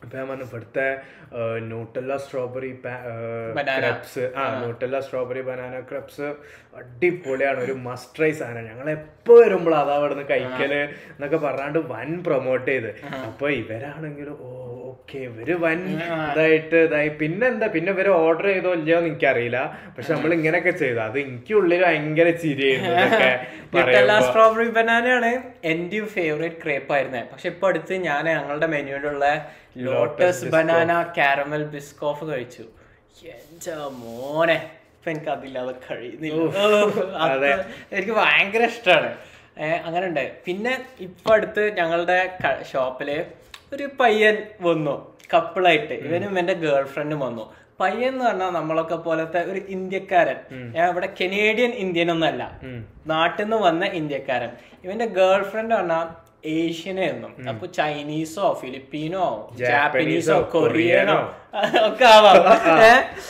അപ്പൊ ഞാൻ പറഞ്ഞു ഇവിടുത്തെ ന്യൂട്ടല്ല സ്ട്രോബെറി Banana. ക്രബ്സ് ആ ന്യൂട്ടല്ല സ്ട്രോബെറി ബനാന ക്രബ്സ് അടിപൊളിയാണ് ഒരു മസ്റ്റ് ട്രൈ സാധനം ഞങ്ങൾ എപ്പോ വരുമ്പോൾ അതാ അവിടുന്ന് കഴിക്കല് എന്നൊക്കെ പറഞ്ഞാണ്ട് വൻ പ്രൊമോട്ട് ചെയ്ത് അപ്പൊ ഇവരാണെങ്കിലും ഓ ഓക്കെ ഇവര് വൻ ഇതായിട്ട് ഇതായി പിന്നെന്താ പിന്നെ ഇവര് ഓർഡർ ചെയ്തോ ഇല്ലയോ എന്ന് എനിക്കറിയില്ല പക്ഷെ നമ്മൾ ഇങ്ങനെയൊക്കെ ചെയ്തു അത് എനിക്ക് ഉള്ളിൽ ഭയങ്കര ചിരിയായിരുന്നു ഇതൊക്കെ ന്യൂട്ടല്ല പറയുമ്പോ. സ്ട്രോബെറി ബനാനയാണ് എൻ്റെ ഫേവറേറ്റ് ക്രേപ്പ് ആയിരുന്നത് പക്ഷെ ഇപ്പൊ അടുത്ത് ഞാൻ ഞങ്ങളുടെ മെനുവിലുള്ള ലോട്ടസ് ബനാന കാരമൽ ബിസ്കോഫ് കഴിച്ചു എന്റെ മോനെ ഇപ്പൊ എനിക്ക് അതില്ലാതെ കഴിയുന്നില്ല ഓ, അത് എനിക്ക് ഭയങ്കര ഇഷ്ടമാണ് അങ്ങനെ ഉണ്ട് പിന്നെ ഇപ്പൊ അടുത്ത് ഞങ്ങളുടെ ഷോപ്പില് ഒരു പയ്യൻ വന്നു കപ്പിളായിട്ട് ഇവനും എന്റെ ഗേൾ ഫ്രണ്ടും വന്നു പയ്യൻ എന്ന് പറഞ്ഞാൽ നമ്മളൊക്കെ പോലത്തെ ഒരു ഇന്ത്യക്കാരൻ ഞാൻ ഇവിടെ കനേഡിയൻ ഇന്ത്യൻ ഒന്നല്ല നാട്ടിൽ നിന്ന് വന്ന ഇന്ത്യക്കാരൻ ഇവന്റെ ഗേൾ ഫ്രണ്ട് പറഞ്ഞാൽ ഏഷ്യനായിരുന്നു അപ്പൊ ചൈനീസോ ഫിലിപ്പീനോ ജാപ്പനീസോ കൊറിയനോ ഒക്കെ ആവാം ഏ?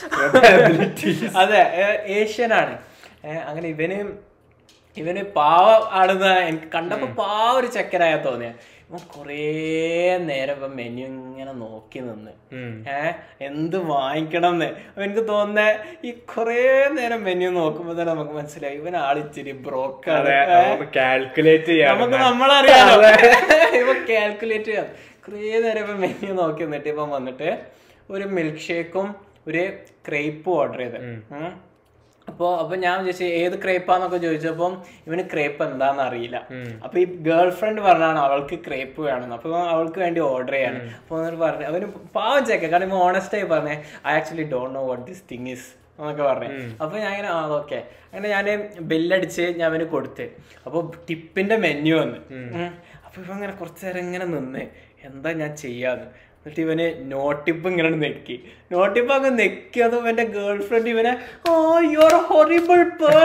അതെ ഏഷ്യനാണ് അങ്ങനെ ഇവന് ഇവന് പാവ ആണെന്ന് എനിക്ക് കണ്ടപ്പോ പാവ ഒരു ചെക്കനായ തോന്നിയ ഇവൻ കുറേ നേരം ഇവൻ മെനു ഇങ്ങനെ നോക്കി നിന്ന് ഏ എന്ത് വാങ്ങിക്കണം എന്ന് അപ്പൊ എനിക്ക് തോന്നുന്നേ ഈ കുറേ നേരം മെനു നോക്കുമ്പോ തന്നെ നമുക്ക് മനസ്സിലായി ഇവൻ ആളിച്ചിരി ബ്രോക്കാണ് അതെ കാൽക്കുലേറ്റ് ചെയ്യാൻ നമുക്ക് നമ്മളറിയാലോ ഇപ്പൊ കാൽക്കുലേറ്റ് ചെയ്യാം കുറേ നേരം ഇപ്പൊ മെനു നോക്കി നിന്നിട്ട് ഇപ്പം വന്നിട്ട് ഒരു മിൽക്ക് ഷേക്കും ഒരു ക്രേപ്പും ഓർഡർ ചെയ്ത് ഉം. അപ്പൊ അപ്പൊ ഞാൻ ചോദിച്ചു ഏത് ക്രേപ്പാന്നൊക്കെ ചോദിച്ചപ്പം ഇവന് ക്രേപ്പ് എന്താന്ന് അറിയില്ല അപ്പൊ ഈ ഗേൾ ഫ്രണ്ട് പറഞ്ഞാണ് അവൾക്ക് ക്രേപ്പ് വേണമെന്ന് അപ്പൊ അവൾക്ക് വേണ്ടി ഓർഡർ ചെയ്യാണ് അപ്പൊ അവന് പറഞ്ഞു അവന് പാവം ചെക്ക കാരണം ഇവൻ ഓണസ്റ്റ് ആയി പറഞ്ഞേ I actually don't know what this thing is എന്നൊക്കെ പറഞ്ഞു അപ്പൊ ഞാൻ ഇങ്ങനെ ആ ഓക്കെ അങ്ങനെ ഞാൻ ബില്ലടിച്ച് ഞാൻ അവന് കൊടുത്ത് അപ്പൊ ടിപ്പിന്റെ മെനു വന്ന് ഉം. അപ്പൊ ഇവ അങ്ങനെ കുറച്ചു നേരം ഇങ്ങനെ നിന്ന് എന്താ ഞാൻ ചെയ്യാന്ന് എന്നിട്ട് ഇവന് നോട്ടിപ്പ് ഇങ്ങനെ നെക്കി നോട്ടിപ്പ് അങ്ങ് നെക്കി അതും ഇവന്റെ ഗേൾ ഫ്രണ്ട് ഇവനെ oh you're horrible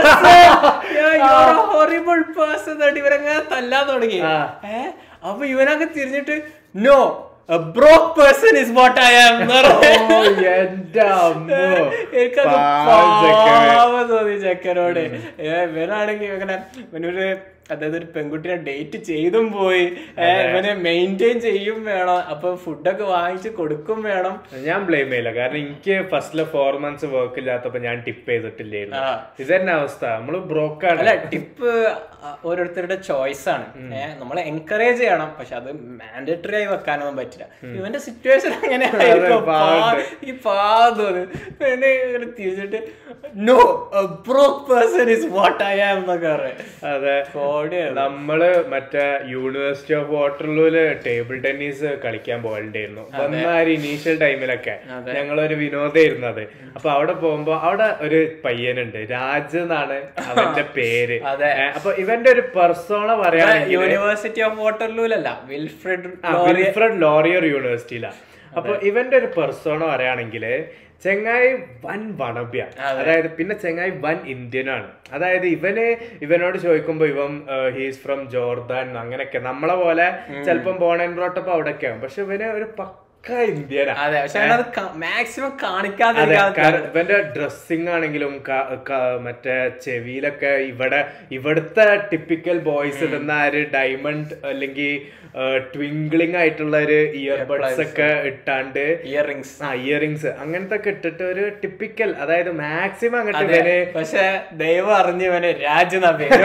person horrible person എന്നിട്ട് ഇവരങ്ങനെ തല്ലാൻ തുടങ്ങി ഏ അപ്പൊ ഇവനങ്ങ് തിരിഞ്ഞിട്ട് no broke person is what I am ഓ, എന്റെ അമ്മോ. എനിക്കത് പാവം ചെക്കന്. പാവം തോന്നി ചെക്കനോട് ഏ, ഇവനാണെങ്കിൽ ഇങ്ങനെ ഇവനൊരു അതായത് ഒരു പെൺകുട്ടിനെ ഡേറ്റ് ചെയ്തും പോയി ഏ, ഇവനെ മെയിൻറ്റെയിൻ ചെയ്യും വേണം അപ്പൊ ഫുഡൊക്കെ വാങ്ങിച്ച് കൊടുക്കും വേണം ഞാൻ ബ്ലെയിം ചെയ്യില്ല കാരണം എനിക്ക് ഫസ്റ്റിലെ ഫോർ മന്ത്സ് വർക്ക് ഇല്ലാത്തപ്പോ ഞാൻ ടിപ്പ് ചെയ്തിട്ടില്ലായിരുന്നു ആ. ഇതന്നെ അവസ്ഥ നമ്മള് ബ്രോക്കാണ് അല്ല ടിപ്പ് ഓരോരുത്തരുടെ ചോയ്സ് ആണ് ഏഹ് നമ്മളെ എൻകറേജ് ചെയ്യണം പക്ഷെ അത് മാൻഡേറ്ററി ആയി വെക്കാനൊന്നും പറ്റില്ല ഇവന്റെ സിറ്റുവേഷൻ അങ്ങനെ ആയിരിക്കും. പാവണ്ട്. പാ- ഈ പാതോന്ന് എന്നെ ഇങ്ങനെ തിരിച്ചിട്ട് no broke person is what I am എന്നൊക്കെ പറയാം അതെ കോടിയാണ് നമ്മള് മറ്റേ യൂണിവേഴ്സിറ്റി ഓഫ് വാട്ടർലൂല് ടേബിൾ ടെന്നീസ് കളിക്കാൻ പോകണ്ടായിരുന്നു വന്നാര് ഇനീഷ്യൽ ടൈമിലൊക്കെ ഞങ്ങളൊരു വിനോദമായിരുന്നു അത് അപ്പൊ അവിടെ പോകുമ്പോ അവിടെ ഒരു പയ്യനുണ്ട് രാജ് എന്നാണ് അവന്റെ പേര് അതെ. ഏ, അപ്പൊ ഇവന്റെ ഒരു പെർസോണ പറയുകയാണെങ്കിൽ യൂണിവേഴ്സിറ്റി ഓഫ് വാട്ടർലൂലല്ല വിൽഫ്രെഡ് വിൽഫ്രഡ് ലോറിയർ യൂണിവേഴ്സിറ്റിയിലാ അപ്പൊ ഇവന്റെ ഒരു പെർസോണ പറയുകയാണെങ്കിൽ ചെങ്ങായി വൻ വണബ്യ അതായത് പിന്നെ ചെങ്ങായി വൻ ഇന്ത്യനാണ് അതായത് ഇവന് ഇവനോട് ചോദിക്കുമ്പോ ഇവൻ ഹീസ് ഫ്രം ജോർദാൻ അങ്ങനെയൊക്കെ നമ്മളെ പോലെ ചിലപ്പം ബോൺ ആൻഡ് ബ്രോട്ടപ്പ് അവിടെയൊക്കെ ആവും പക്ഷെ ഇവന് ഒരു പക്ക ഇന്ത്യനാ അതെ പക്ഷെ അത് മാക്സിമം അതെ കാണിക്കാതിരിക്കാൻ കാരണം ഇവന്റെ ഡ്രസ്സിങ് ആണെങ്കിലും ക- ക- മറ്റേ ചെവിയിലൊക്കെ ഇവിടെ ഇവിടുത്തെ ടിപ്പിക്കൽ ബോയ്സ് ഇടുന്ന ആ ഒരു ഡയമണ്ട് അല്ലെങ്കിൽ ട്വിങ്കിളിംഗ് ആയിട്ടുള്ള ഒരു ഇയർബഡ്സ് ഒക്കെ ഇട്ടാണ്ട് ഇയർ റിങ്സ് ആ ഇയറിങ്സ് അങ്ങനത്തെ ഒക്കെ ഇട്ടിട്ട് ഒരു ടിപ്പിക്കൽ അതായത് മാക്സിമം അങ്ങോട്ട് ഇവന് പക്ഷെ ദൈവം അറിഞ്ഞ് ഇവന് രാജ്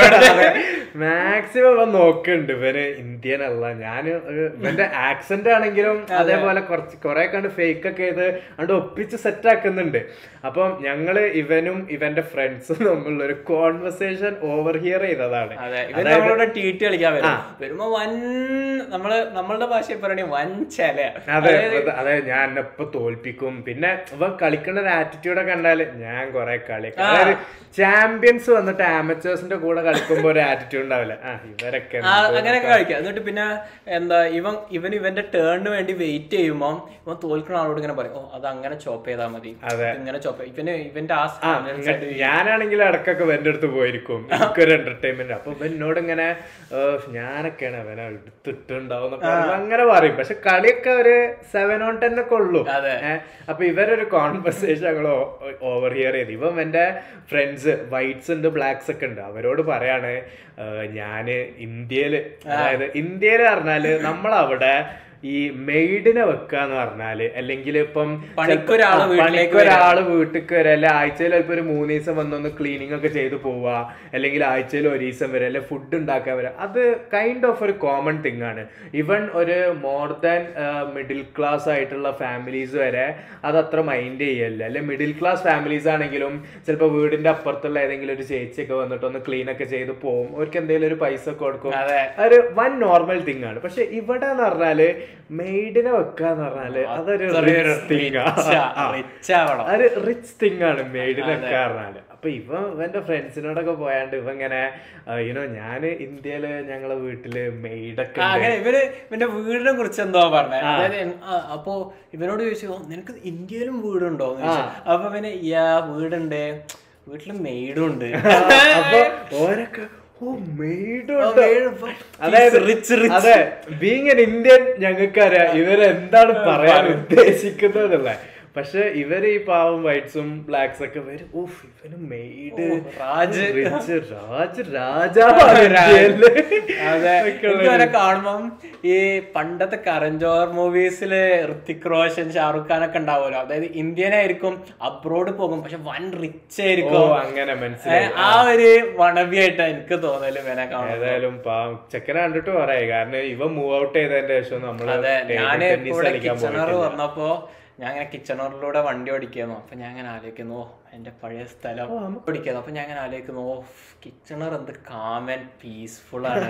മാക്സിമം ഇവൻ നോക്കുന്നുണ്ട് ഇവന് ഇന്ത്യൻ അല്ല ഞാൻ ഇവന്റെ ആക്സെന്റ് ആണെങ്കിലും അതേപോലെ കുറച്ച് കുറെ കണ്ട് ഫേക്ക് ഒക്കെ ചെയ്ത് അണ്ട് ഒപ്പിച്ച് സെറ്റ് ആക്കുന്നുണ്ട് അപ്പം ഞങ്ങള് ഇവനും ഇവന്റെ ഫ്രണ്ട്സും തമ്മിലുള്ള ഒരു കോൺവെർസേഷൻ ഓവർ ഹിയർ ചെയ്തതാണ് അതെ ഇവൻ നമ്മളോട് ടി ടി കളിക്കാൻ വരും വരുമ്പോ വൻ നമ്മള് നമ്മളുടെ ഭാഷയിൽ പറയണേ വൻ ചെല അതെ അതെ ഞാൻ എന്നെ ഇപ്പൊ തോൽപ്പിക്കും പിന്നെ ഇവൻ കളിക്കുന്ന ഒരു ആറ്റിറ്റ്യൂഡ് ഒക്കെ കണ്ടാല് ഞാൻ കൊറേ കളി അതായത് ചാമ്പ്യൻസ് വന്നിട്ട് ആമച്ചേഴ്സിന്റെ കൂടെ കളിക്കുമ്പോ ഒരു ആറ്റിറ്റ്യൂഡ് ഉണ്ടാവില്ല ആ ഇവരൊക്കെ ആ, അങ്ങനെയൊക്കെ കളിക്കാം എന്നിട്ട് പിന്നെ എന്താ ഇവൻ ഇവൻ ഇവന്റെ ടേണിന് വേണ്ടി വെയിറ്റ് ചെയ്യുമ്പോ ഇവൻ തോൽക്കുന്ന ആളോട് ഇങ്ങനെ പറയും ഓ അത് അങ്ങനെ ചോപ്പ് ചെയ്താൽ മതി അതെ. ഇങ്ങനെ ചോപ്പ് ഇവന് ഇവന്റെ ആ ആ, ഇങ്ങ- ഞാനാണെങ്കിൽ ഇടക്കൊക്കെ ഇവന്റെ അടുത്ത് പോയിരിക്കും എനിക്കൊരു എന്റർടൈൻമെന്റ് അപ്പൊ ഇവൻ എന്നോട് ഇങ്ങനെ "ഏഹ്, ഞാനൊക്കെയാണ് അവനെ എടുത്തിട്ടുണ്ടാവും എന്നൊക്കെ പറഞ്ഞ് അങ്ങനെ പറയും പക്ഷെ കളിയൊക്കെ ഒരു സെവൻ ഓൺ ടെൻ ഒക്കെ ഉള്ളൂ അതെ. ഏഹ്, അപ്പൊ ഇവരൊരു കോൺവെർസേഷൻ ഞങ്ങൾ ഓവർ ഹിയർ ചെയ്ത് ഇവൻ എന്റെ ഫ്രണ്ട്സ് വൈറ്റ്സ് ഉണ്ട് ബ്ലാക്സ് ഒക്കെ ഉണ്ട് അവരോട് പറയാണ് ഏഹ്, ഞാന് ഇന്ത്യയില് അതായത് ഇന്ത്യയില് പറഞ്ഞാല് നമ്മളവിടെ ഈ മെയ്ഡിനെ വെക്കാന്ന് പറഞ്ഞാല് അല്ലെങ്കിൽ ഇപ്പം പണിക്കൊരാള് ആ, വീട്ടിലേക്ക് പണിക്കൊരാള് വീട്ടിലേക്ക് വരാ അല്ലെ ആഴ്ചയിൽ ചിലപ്പോ ഒരു മൂന്ന് ദിവസം വന്നൊന്ന് ക്ലീനിങ് ഒക്കെ ചെയ്ത് പോവാ അല്ലെങ്കിൽ ആഴ്ചയിൽ ഒരു ദിവസം വരെ അല്ലെ ഫുഡ് ഉണ്ടാക്കാൻ വരാ അത് കൈൻഡ് ഓഫ് ഒരു കോമൺ തിങ് ആണ് ഇവൻ ഒരു മോർ ദാൻ മിഡിൽ ക്ലാസ് ആയിട്ടുള്ള ഫാമിലീസ് വരെ അത് അത്ര മൈൻഡ് ചെയ്യല്ല അല്ലെ മിഡിൽ ക്ലാസ് ഫാമിലീസ് ആണെങ്കിലും ചിലപ്പോൾ വീടിന്റെ അപ്പുറത്തുള്ള ഏതെങ്കിലും ഒരു ചേച്ചിയൊക്കെ വന്നിട്ട് ഒന്ന് ക്ലീൻ ഒക്കെ ചെയ്ത് പോകും അവർക്ക് എന്തെങ്കിലും ഒരു പൈസ ഒക്കെ കൊടുക്കും അതെ ഒരു വൺ നോർമൽ തിങ് ആണ് പക്ഷെ ഇവിടെ എന്ന് പറഞ്ഞാല് മെയ്ഡിനെ വെക്കാന്ന് പറഞ്ഞാല് അതൊരു തിങ് റിച്ച് ആവണം അത് റിച്ച് തിങ് ആണ് മെയ്ഡിനെ വെക്കുക പറഞ്ഞാല് അപ്പൊ ഇവ ഇവന്റെ ഫ്രണ്ട്സിനോടൊക്കെ പോയാണ്ട് ഇവ ഇങ്ങനെ യുനോ ഞാന് ഇന്ത്യയില് ഞങ്ങളെ വീട്ടില് മെയ്ഡൊക്കെ ആ, അങ്ങനെ ഇവര് ഇവന്റെ വീടിനെ കുറിച്ച് എന്തോ പറഞ്ഞത് അതായത് എൻ- ആ, അപ്പൊ ഇവനോട് ചോദിച്ചു "ഓ, നിനക്ക് ഇന്ത്യയിലും വീടുണ്ടോ എന്ന് ചോദിച്ചു. അപ്പൊ പിന്നെ യാ വീടുണ്ട് വീട്ടില് മെയ്ഡും ഉണ്ട് അപ്പൊ ഓരൊക്കെ ഓ മെയ്ഡും ഓ, maid ഇപ്പൊ അതായത് rich, rich. അതെ ബീങ് എൻ ഇന്ത്യൻ ഞങ്ങൾക്കറിയാം ഇവരെന്താണ് പറയാൻ ഉദ്ദേശിക്കുന്നത് പക്ഷെ ഇവര് ഈ പാവം വൈറ്റ്സും ബ്ലാക്സ് ഒക്കെ വരും ഓഫ് ഇവന് മെയ്ഡ് രാജ്. റിച്ച് രാജ് രാജാവാണ് ഇന്ത്യയില്. അതെ ഒക്കെ എനിക്ക് അവരെ കാണുമ്പം ഈ പണ്ടത്തെ കരഞ്ചോർ മൂവീസില് ഋത്തിക് റോഷൻ ഷാറുഖ് ഖാൻ ഒക്കെ ഉണ്ടാവുമല്ലോ അതായത് ഇന്ത്യനായിരിക്കും അബ്രോഡ് പോകും പക്ഷെ വൻ റിച്ച് ഓ ആയിരിക്കും അങ്ങനെ ഏ, മനസ്സിലായി ആ ഒരു വണബിയായിട്ട് എനിക്ക് തോന്നല് ഇവനെ കാണും ഏതായാലും പാവം ചെക്കനെ കണ്ടിട്ട് പറയായി കാരണം ഇവ മൂവ് ഔട്ട് ചെയ്തതിന്റെ ശേഷം നമ്മള് അതെ table ഞാന് tennis ഇവിടെ കളിക്കാൻ കിച്ചണർ പോയിട്ടില്ല. വന്നപ്പോ ഞാൻ ഇങ്ങനെ കിച്ചണറിലൂടെ വണ്ടി ഓടിക്കുന്നു അപ്പൊ ഞാൻ അങ്ങനെ ആലോചിക്കുന്നു ഓ എന്റെ പഴയ സ്ഥലം ഓടിക്കുന്നു അപ്പൊ ഞാൻ അങ്ങനെ ആലോചിക്കുന്നു ഓ കിച്ചണർ എന്ത് കാമൻ പീസ്ഫുൾ ആണ്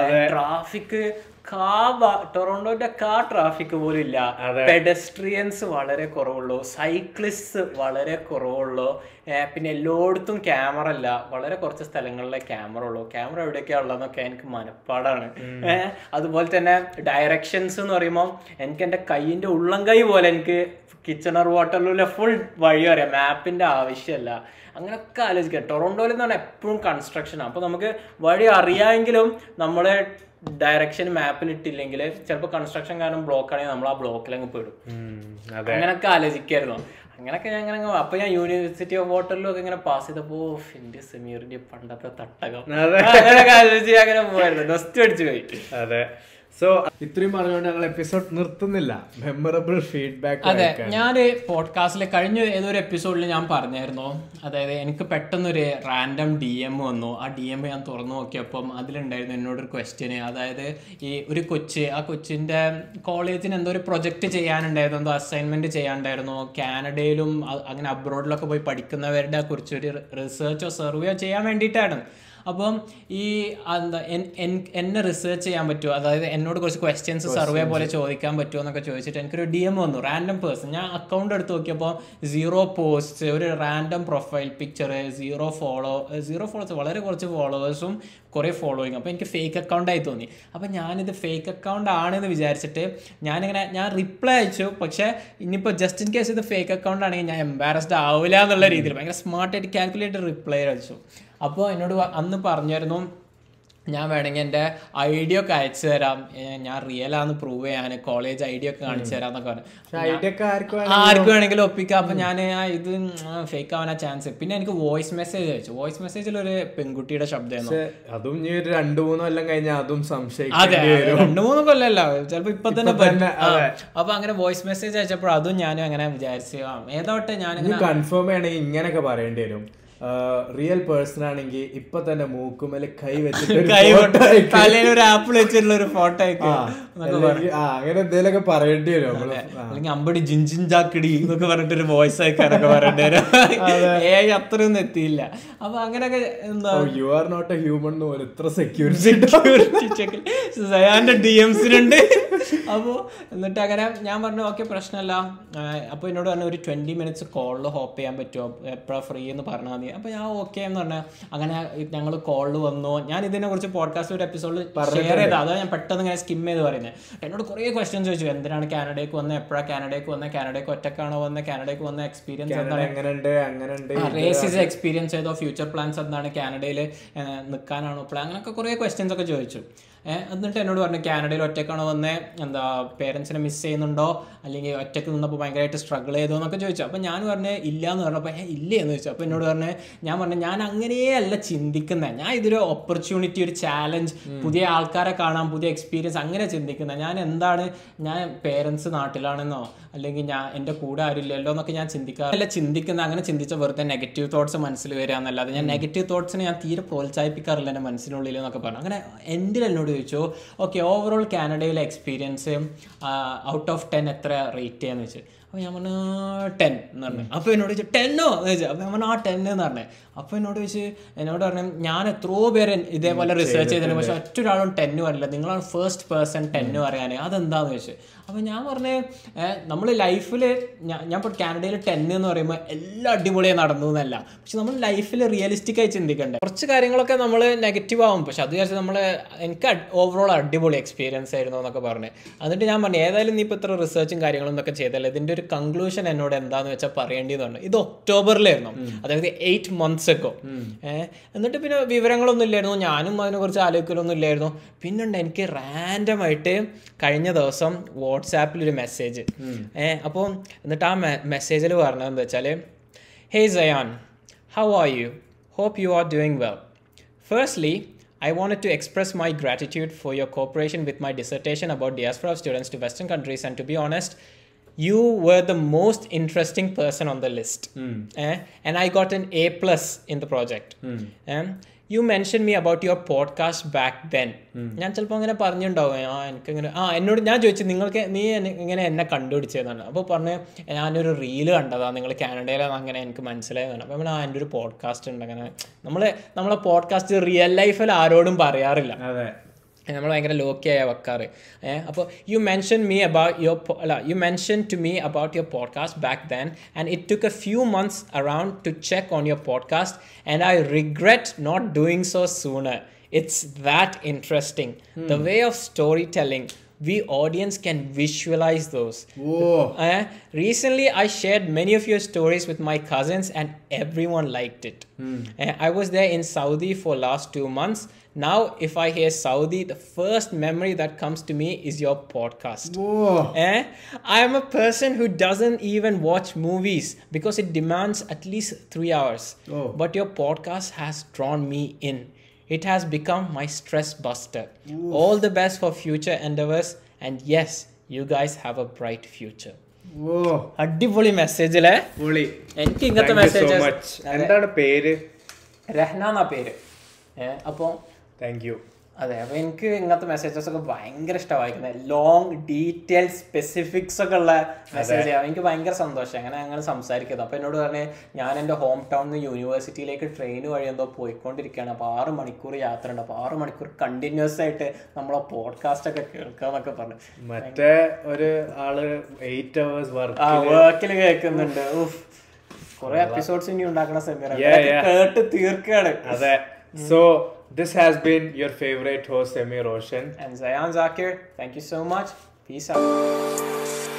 ട്രാഫിക് കാ ടൊറോണ്ടോന്റെ കാ ട്രാഫിക് പോലും ഇല്ല പെഡസ്ട്രിയൻസ് വളരെ കുറവുള്ളൂ സൈക്ലിസ്റ്റ് വളരെ കുറവുള്ളൂ ഏ, പിന്നെ എല്ലായിടത്തും ക്യാമറ അല്ല വളരെ കുറച്ച് സ്ഥലങ്ങളിലെ ക്യാമറ ഉള്ളൂ ക്യാമറ എവിടെയൊക്കെയാ ഉള്ളതെന്നൊക്കെ എനിക്ക് മനപ്പാടാണ് ഏഹ് അതുപോലെ തന്നെ ഡയറക്ഷൻസ് എന്ന് പറയുമ്പോൾ എനിക്ക് എൻ്റെ കൈയിൻ്റെ ഉള്ളം കൈ പോലെ എനിക്ക് കിച്ചണർ വാട്ടറിലൂടെ ഫുൾ വഴി അറിയാം മാപ്പിന്റെ ആവശ്യമല്ല അങ്ങനെയൊക്കെ ആലോചിക്കാം ടൊറോണ്ടോയിൽ എന്ന് പറഞ്ഞാൽ എപ്പോഴും കൺസ്ട്രക്ഷൻ അപ്പോൾ നമുക്ക് വഴി അറിയാമെങ്കിലും നമ്മളെ ഡയറക്ഷൻ മാപ്പിൽ ഇട്ടില്ലെങ്കിൽ ചിലപ്പോൾ കൺസ്ട്രക്ഷൻ കാരണം ബ്ലോക്ക് ആണെങ്കിൽ നമ്മൾ ആ ബ്ലോക്കിൽ അങ്ങ് പെടും ഉം, അതെ അങ്ങനൊക്കെ ആലോചിക്കായിരുന്നു അങ്ങനൊക്കെ ഞാൻ അങ്ങനെ അങ്ങ് അപ്പൊ ഞാൻ യൂണിവേഴ്സിറ്റി ഓഫ് വാട്ടറിലും ഒക്കെ ഇങ്ങനെ പാസ് ചെയ്തപ്പോ എന്റെ സമീറിന്റെ പണ്ടത്തെ തട്ടകം അതെ. അങ്ങനെയൊക്കെ ആലോചിച്ച് അങ്ങനെ പോയിരുന്നു നൊസ്റ്റ് അടിച്ചു പോയി അതെ സോ ഇത്രയും പറഞ്ഞുകൊണ്ട് ഞങ്ങൾ എപ്പിസോഡ് നിർത്തുന്നില്ല മെമ്മറബിൾ ഫീഡ്ബാക്ക് അതെ ഞാൻ പോഡ്കാസ്റ്റിലെ കഴിഞ്ഞ ഏതൊരു എപ്പിസോഡിൽ ഞാൻ പറഞ്ഞായിരുന്നു അതായത് എനിക്ക് പെട്ടെന്നൊരു റാൻഡം ഡി എം വന്നു ആ ഡി എം ഞാൻ തുറന്നു നോക്കിയപ്പം അതിലുണ്ടായിരുന്നു എന്നോടൊരു ക്വസ്റ്റ്യന് അതായത് ഈ ഒരു കൊച്ച് ആ കൊച്ചിൻ്റെ കോളേജിന് എന്തോ ഒരു പ്രൊജക്റ്റ് ചെയ്യാനുണ്ടായിരുന്നു എന്തോ അസൈൻമെൻറ്റ് ചെയ്യാനുണ്ടായിരുന്നു കാനഡയിലും അ- അങ്ങനെ അബ്രോഡിലൊക്കെ പോയി പഠിക്കുന്നവരുടെ കുറിച്ചൊരു റിസർച്ചോ സർവേയോ ചെയ്യാൻ വേണ്ടിയിട്ടാണ് അപ്പം ഈ എന്താ എൻ- എൻ- എന്നെ റിസർച്ച് ചെയ്യാൻ പറ്റുമോ അതായത് എന്നോട് കുറച്ച് ക്വസ്റ്റ്യൻസ് സർവേ പോലെ ചോദിക്കാൻ പറ്റുമോ എന്നൊക്കെ ചോദിച്ചിട്ട് എനിക്കൊരു ഡി എം വന്നു റാൻഡം പേഴ്സൺ ഞാൻ അക്കൗണ്ട് എടുത്ത് നോക്കിയപ്പോൾ സീറോ പോസ്റ്റ് ഒരു random profile picture zero follow zero followers വളരെ കുറച്ച് ഫോളോവേഴ്സും കുറേ ഫോളോയിങ് അപ്പോൾ എനിക്ക് ഫേക്ക് അക്കൗണ്ടായി തോന്നി അപ്പോൾ ഞാനിത് ഫേക്ക് അക്കൗണ്ട് ആണെന്ന് വിചാരിച്ചിട്ട് ഞാനിങ്ങനെ ഞാൻ റിപ്ലൈ അയച്ചു പക്ഷേ ഇനിയിപ്പോൾ ജസ്റ്റ് ഇൻ കേസ് ഇത് ഫേക്ക് അക്കൗണ്ട് ആണെങ്കിൽ ഞാൻ എംബാരസ്ഡ് ആവില്ല എന്നുള്ള രീതിയിൽ ഭയങ്കര സ്മാർട്ടായിട്ട് കാൽക്കുലേറ്റ് റിപ്ലൈ അയച്ചു അപ്പോൾ എന്നോട് വ- അന്ന് പറഞ്ഞായിരുന്നു ഞാൻ വേണമെങ്കിൽ എൻ്റെ ഐ ഡി ഒക്കെ അയച്ചു തരാം ഏ, ഞാൻ റിയൽ ആണെന്ന് പ്രൂവ് ചെയ്യാൻ കോളേജ് ഐ ഡി ഒക്കെ കാണിച്ചു തരാം എന്നൊക്കെ പറഞ്ഞു ഐഡിയ ഒക്കെ ആർക്കും ആർക്ക് വേണമെങ്കിലും ഒപ്പിക്കാം അപ്പൊ ഞാൻ ഇത് ഫേക്ക് ആവാനാ ചാൻസ് പിന്നെ എനിക്ക് വോയിസ് മെസ്സേജ് അയച്ചു വോയിസ് മെസ്സേജിൽ ഒരു പെൺകുട്ടിയുടെ ശബ്ദമായിരുന്നു പക്ഷെ അതും ഇനി ഒരു രണ്ടു മൂന്ന് കൊല്ലം കഴിഞ്ഞാൽ അതും അതെ സംശയിക്കേണ്ടി അതെ, വരും രണ്ട് മൂന്ന് കൊല്ലല്ല ചിലപ്പോ ഇപ്പൊ തന്നെ ഇപ്പൊ തന്നെ, പറ്റും. ആ. അതെ. അപ്പൊ അങ്ങനെ വോയിസ് മെസ്സേജ് അയച്ചപ്പോൾ അതും ഞാനും അങ്ങനെ വിചാരിച്ചു ആ, ഏതോട്ടെ ഇനി ഞാനിങ്ങനെ കൺഫേം ചെയ്യണമെങ്കിൽ ഇങ്ങനെയൊക്കെ പറയേണ്ടി വരും റിയൽ പേഴ്സൺ ആണെങ്കിൽ ഇപ്പൊ തന്നെ മൂക്കുമേലെ കൈ വെച്ചിട്ട് ഒരു കൈ photo അയക്കും. തലയിൽ ഒരു ആപ്പിൾ വെച്ചിട്ടുള്ള ഒരു ഫോട്ടോ ഒക്കെ ആ, അല്ലെങ്കിൽ- ആ, അങ്ങനെ എന്തെങ്കിലുമൊക്കെ പറയേണ്ടി വരും നമ്മള് ആ. അല്ലെങ്കിൽ അമ്പടി ജിഞ്ചിൻ ചാക്കിടി എന്നൊക്കെ പറഞ്ഞിട്ട് ഒരു വോയിസ് അയക്കാനൊക്കെ പറയേണ്ടി വരും ഏ അത്രയൊന്നും എത്തിയില്ല അപ്പൊ അങ്ങനെയൊക്കെ എന്താ you are not a human എന്ന് പോലും ഇത്ര സെക്യൂരിറ്റി സെക്യൂരിറ്റി ചെക്കിൽ സയാന്റെ ഡി എംസിനുണ്ട് അപ്പോൾ എന്നിട്ട് അങ്ങനെ ഞാൻ പറഞ്ഞു ഓക്കെ പ്രശ്നമല്ല അപ്പോൾ എന്നോട് പറഞ്ഞു ഒരു ട്വൻറ്റി മിനിറ്റ്സ് കോളിൽ ഹോപ്പ് ചെയ്യാൻ പറ്റുമോ എപ്പോഴാണ് ഫ്രീ എന്ന് പറഞ്ഞാൽ മതി അപ്പോൾ ഞാൻ ഓക്കെ എന്ന് പറഞ്ഞാൽ അങ്ങനെ ഞങ്ങൾ കോളിൽ വന്നു ഞാൻ ഇതിനെ കുറിച്ച് പോഡ്കാസ്റ്റ് ഒരു എപ്പിസോഡിൽ ഷെയർ ചെയ്ത അതാണ് ഞാൻ പെട്ടെന്ന് ഇങ്ങനെ സ്കിം ചെയ്ത് പറയുന്നത് എന്നോട് കുറേ ക്വസ്റ്റ്യൻസ് ചോദിച്ചു എന്തിനാണ് കാനഡയ്ക്ക് വന്നത് എപ്പോഴാണ് കാനഡയ്ക്ക് വന്നത് കാനഡയ്ക്ക് ഒറ്റക്കാണോ വന്നത് കാനഡയ്ക്ക് വന്ന എക്സ്പീരിയൻസ് എന്താണ് എങ്ങനെയുണ്ട് അങ്ങനെയുണ്ട് റേസിസ് എക്സ്പീരിയൻസ് ചെയ്തോ ഫ്യൂച്ചർ പ്ലാൻസ് എന്താണ് കാനഡയിൽ നിൽക്കാനാണോ പ്ലാൻ അങ്ങനെയൊക്കെ കുറേ ക്വസ്റ്റ്യൻസ് ഒക്കെ ചോദിച്ചു ഏഹ് എന്നിട്ട് എന്നോട് പറഞ്ഞു കാനഡയിൽ ഒറ്റക്കാണോ വന്നേ എന്താ പേരൻസിനെ മിസ് ചെയ്യുന്നുണ്ടോ അല്ലെങ്കിൽ ഒറ്റക്ക് നിന്നപ്പോൾ ഭയങ്കരമായിട്ട് സ്ട്രഗിൾ ചെയ്തോ എന്നൊക്കെ ചോദിച്ചു അപ്പോൾ ഞാൻ പറഞ്ഞു ഇല്ല എന്ന് പറഞ്ഞപ്പോൾ ഏ ഇല്ല എന്ന് ചോദിച്ചു അപ്പോൾ എന്നോട് പറഞ്ഞു ഞാൻ പറഞ്ഞു ഞാൻ അങ്ങനെയല്ല ചിന്തിക്കുന്നത് ഞാൻ ഇതൊരു ഓപ്പർച്യൂണിറ്റി ഒരു ചാലഞ്ച് പുതിയ ആൾക്കാരെ കാണാം പുതിയ എക്സ്പീരിയൻസ് അങ്ങനെ ചിന്തിക്കുന്നത് ഞാൻ എന്താണ് ഞാൻ പേരൻസ് നാട്ടിലാണെന്നോ അല്ലെങ്കിൽ ഞാൻ എൻ്റെ കൂടെ ആരില്ലല്ലോ എന്നൊക്കെ ഞാൻ ചിന്തിക്കാറില്ല ചിന്തിക്കുന്ന അങ്ങനെ ചിന്തിച്ച വെറുതെ നെഗറ്റീവ് തോട്ട്സ് മനസ്സിൽ വരിക എന്നല്ലാതെ ഞാൻ നെഗറ്റീവ് തോട്ട്സിനെ ഞാൻ തീരെ പ്രോത്സാഹിപ്പിക്കാറില്ല എൻ്റെ മനസ്സിനുള്ളിൽ എന്നൊക്കെ പറഞ്ഞു അങ്ങനെ എൻ്റെ എന്നോട് ചോദിച്ചു ഓക്കെ ഓവറോൾ കാനഡയിലെ എക്സ്പീരിയൻസ് ഔട്ട് ഓഫ് ടെൻ എത്ര റേറ്റ് ചെയ്യാന്ന് വെച്ച് അപ്പോൾ ഞാൻ പറഞ്ഞു ടെൻ എന്ന് പറഞ്ഞു അപ്പോൾ എന്നോട് ചോദിച്ചു ടെന്നോ എന്ന് ചോദിച്ചു അപ്പോൾ ഞാൻ പറഞ്ഞു ആ ടെൻ എന്ന് പറഞ്ഞു അപ്പോൾ എന്നോട് ചോദിച്ച് എന്നോട് പറഞ്ഞു ഞാൻ എത്രയോ പേര് ഇതേപോലെ റിസർച്ച് ചെയ്തതിന് പക്ഷെ ഒറ്റ ഒരാളും ടെന്ന് പറയില്ല നിങ്ങളാണ് ഫസ്റ്റ് പേഴ്സൺ ടെന്ന് പറയാൻ അതെന്താന്ന് ചോദിച്ചു അപ്പോൾ ഞാൻ പറഞ്ഞു നമ്മൾ ലൈഫിൽ ഞാൻ ഞാൻ ഇപ്പോൾ കാനഡയിൽ ടെന്ന് എന്ന് പറയുമ്പോൾ എല്ലാം അടിപൊളിയായി നടന്നു എന്നല്ല പക്ഷെ നമ്മൾ ലൈഫിൽ റിയലിസ്റ്റിക് ആയി ചിന്തിക്കണ്ടേ കുറച്ച് കാര്യങ്ങളൊക്കെ നമ്മൾ നെഗറ്റീവ് ആവും പക്ഷെ അത് വിചാരിച്ച് നമ്മൾ എനിക്ക് ഓവറോൾ അടിപൊളി എക്സ്പീരിയൻസ് ആയിരുന്നു എന്നൊക്കെ പറഞ്ഞു എന്നിട്ട് ഞാൻ പറഞ്ഞു ഏതായാലും നീ ഇപ്പോൾ ഇത്ര റിസർച്ചും കാര്യങ്ങളും ഒക്കെ ചെയ്തല്ലേ ഇതിൻ്റെ ഒരു കൺക്ലൂഷൻ എന്നോട് എന്താന്ന് വെച്ചാൽ പറയേണ്ടതെന്ന് പറഞ്ഞു ഇത് ഒക്ടോബറിലായിരുന്നു അതായത് എയ്റ്റ് മന്ത്സ് ഒക്കെ ഏഹ് എന്നിട്ട് പിന്നെ വിവരങ്ങളൊന്നും ഇല്ലായിരുന്നു ഞാനും അതിനെക്കുറിച്ച് ആലോചിക്കലൊന്നും ഇല്ലായിരുന്നു പിന്നുണ്ട് എനിക്ക് റാൻഡമായിട്ട് കഴിഞ്ഞ ദിവസം വാട്സാപ്പിൽ ഒരു മെസ്സേജ് ഏഹ് അപ്പോൾ എന്നിട്ട് ആ മെസ്സേജിൽ പറഞ്ഞത് എന്താ വെച്ചാൽ hey Zayan how are you hope you are doing well firstly I wanted to express my gratitude for your cooperation with my dissertation about diaspora of students to Western countries. And to be honest, you were the most interesting person on the list. Eh? And I got an A plus in the project. Um, you mentioned me about your podcast back then. ഞാൻ ചിലപ്പോൾ അങ്ങനെ പറഞ്ഞിട്ടുണ്ടാവും ആ എനിക്കിങ്ങനെ ആ എന്നോട് ഞാൻ ചോദിച്ചു നിങ്ങൾക്ക് നീ എന്നെ- ഇങ്ങനെ എന്നെ കണ്ടുപിടിച്ചതെന്നാണ് അപ്പോൾ പറഞ്ഞ് ഞാനൊരു റീല് കണ്ടതാണ് നിങ്ങൾ കാനഡയിലാണ് അങ്ങനെ എനിക്ക് മനസ്സിലായതാണ് അപ്പോൾ നമ്മൾ ആ എൻ്റെ ഒരു പോഡ്കാസ്റ്റ് ഉണ്ട് അങ്ങനെ നമ്മൾ നമ്മളെ പോഡ്കാസ്റ്റ് റിയൽ ലൈഫിൽ ആരോടും പറയാറില്ല അതെ നമ്മൾ ഭയങ്കര ലോക്കിയായ വെക്കാറ് ഏഹ് അപ്പോൾ you mention me about your അല്ല you mention to me about your podcast back then and it took a few months around to check on your podcast and I regret not doing so sooner it's that interesting the way of story telling we audience can visualize those oh uh, recently, I shared many of your stories with my cousins, and everyone liked it. Uh, I was there in Saudi for last two months. Now, if I hear Saudi, the first memory that comes to me is your podcast. Oh Eh? I am a person who doesn't even watch movies because it demands at least three hours. Oh. But your podcast has drawn me in. It has become my stress buster. All the best for future endeavors. And yes, you guys have a bright future. Oh അടിപൊളി മെസ്സേജിലെ പൊളി എനിക്ക് ഇങ്ങനത്തെ Thank you so message much. എന്താണ് പേര് രഹ്ന എന്നാ പേര് ഏഹ് അപ്പോൾ താങ്ക് യു അതെ അപ്പോൾ എനിക്ക് ഇങ്ങനത്തെ മെസ്സേജസ് ഒക്കെ ഭയങ്കര ഇഷ്ടമാണ് വായിക്കുന്നത് ലോങ് ഡീറ്റെയിൽ സ്പെസിഫിക്സ് ഒക്കെ ഉള്ള മെസ്സേജ് എനിക്ക് ഭയങ്കര സന്തോഷം അങ്ങനെ അങ്ങനെ സംസാരിക്കുന്നത് അപ്പോൾ എന്നോട് പറഞ്ഞ് ഞാൻ എൻ്റെ ഹോം ടൗണിൽ നിന്ന് യൂണിവേഴ്സിറ്റിയിലേക്ക് ട്രെയിൻ വഴി എന്തോ പോയിക്കൊണ്ടിരിക്കുകയാണ് അപ്പോൾ ആറ് മണിക്കൂർ യാത്ര ഉണ്ട് അപ്പോൾ ആറ് മണിക്കൂർ കണ്ടിന്യൂസ് ആയിട്ട് നമ്മളെ പോഡ്കാസ്റ്റ് ഒക്കെ കേൾക്കുക എന്നൊക്കെ പറഞ്ഞു മറ്റേ ഒരു ആള് എയ്റ്റ് അവേഴ്സ് വർക്ക് ആ വർക്കിൽ കേൾക്കുന്നുണ്ട് ഉഫ് കുറെ എപ്പിസോഡ്സ് ഇനി ഉണ്ടാക്കണ സെമിനാർ Yeah, yeah. കേട്ട് തീർക്കാണ് അതെ so this has been your favourite host സെമി Roshan And Zayan Zakir, thank you so much. Peace out.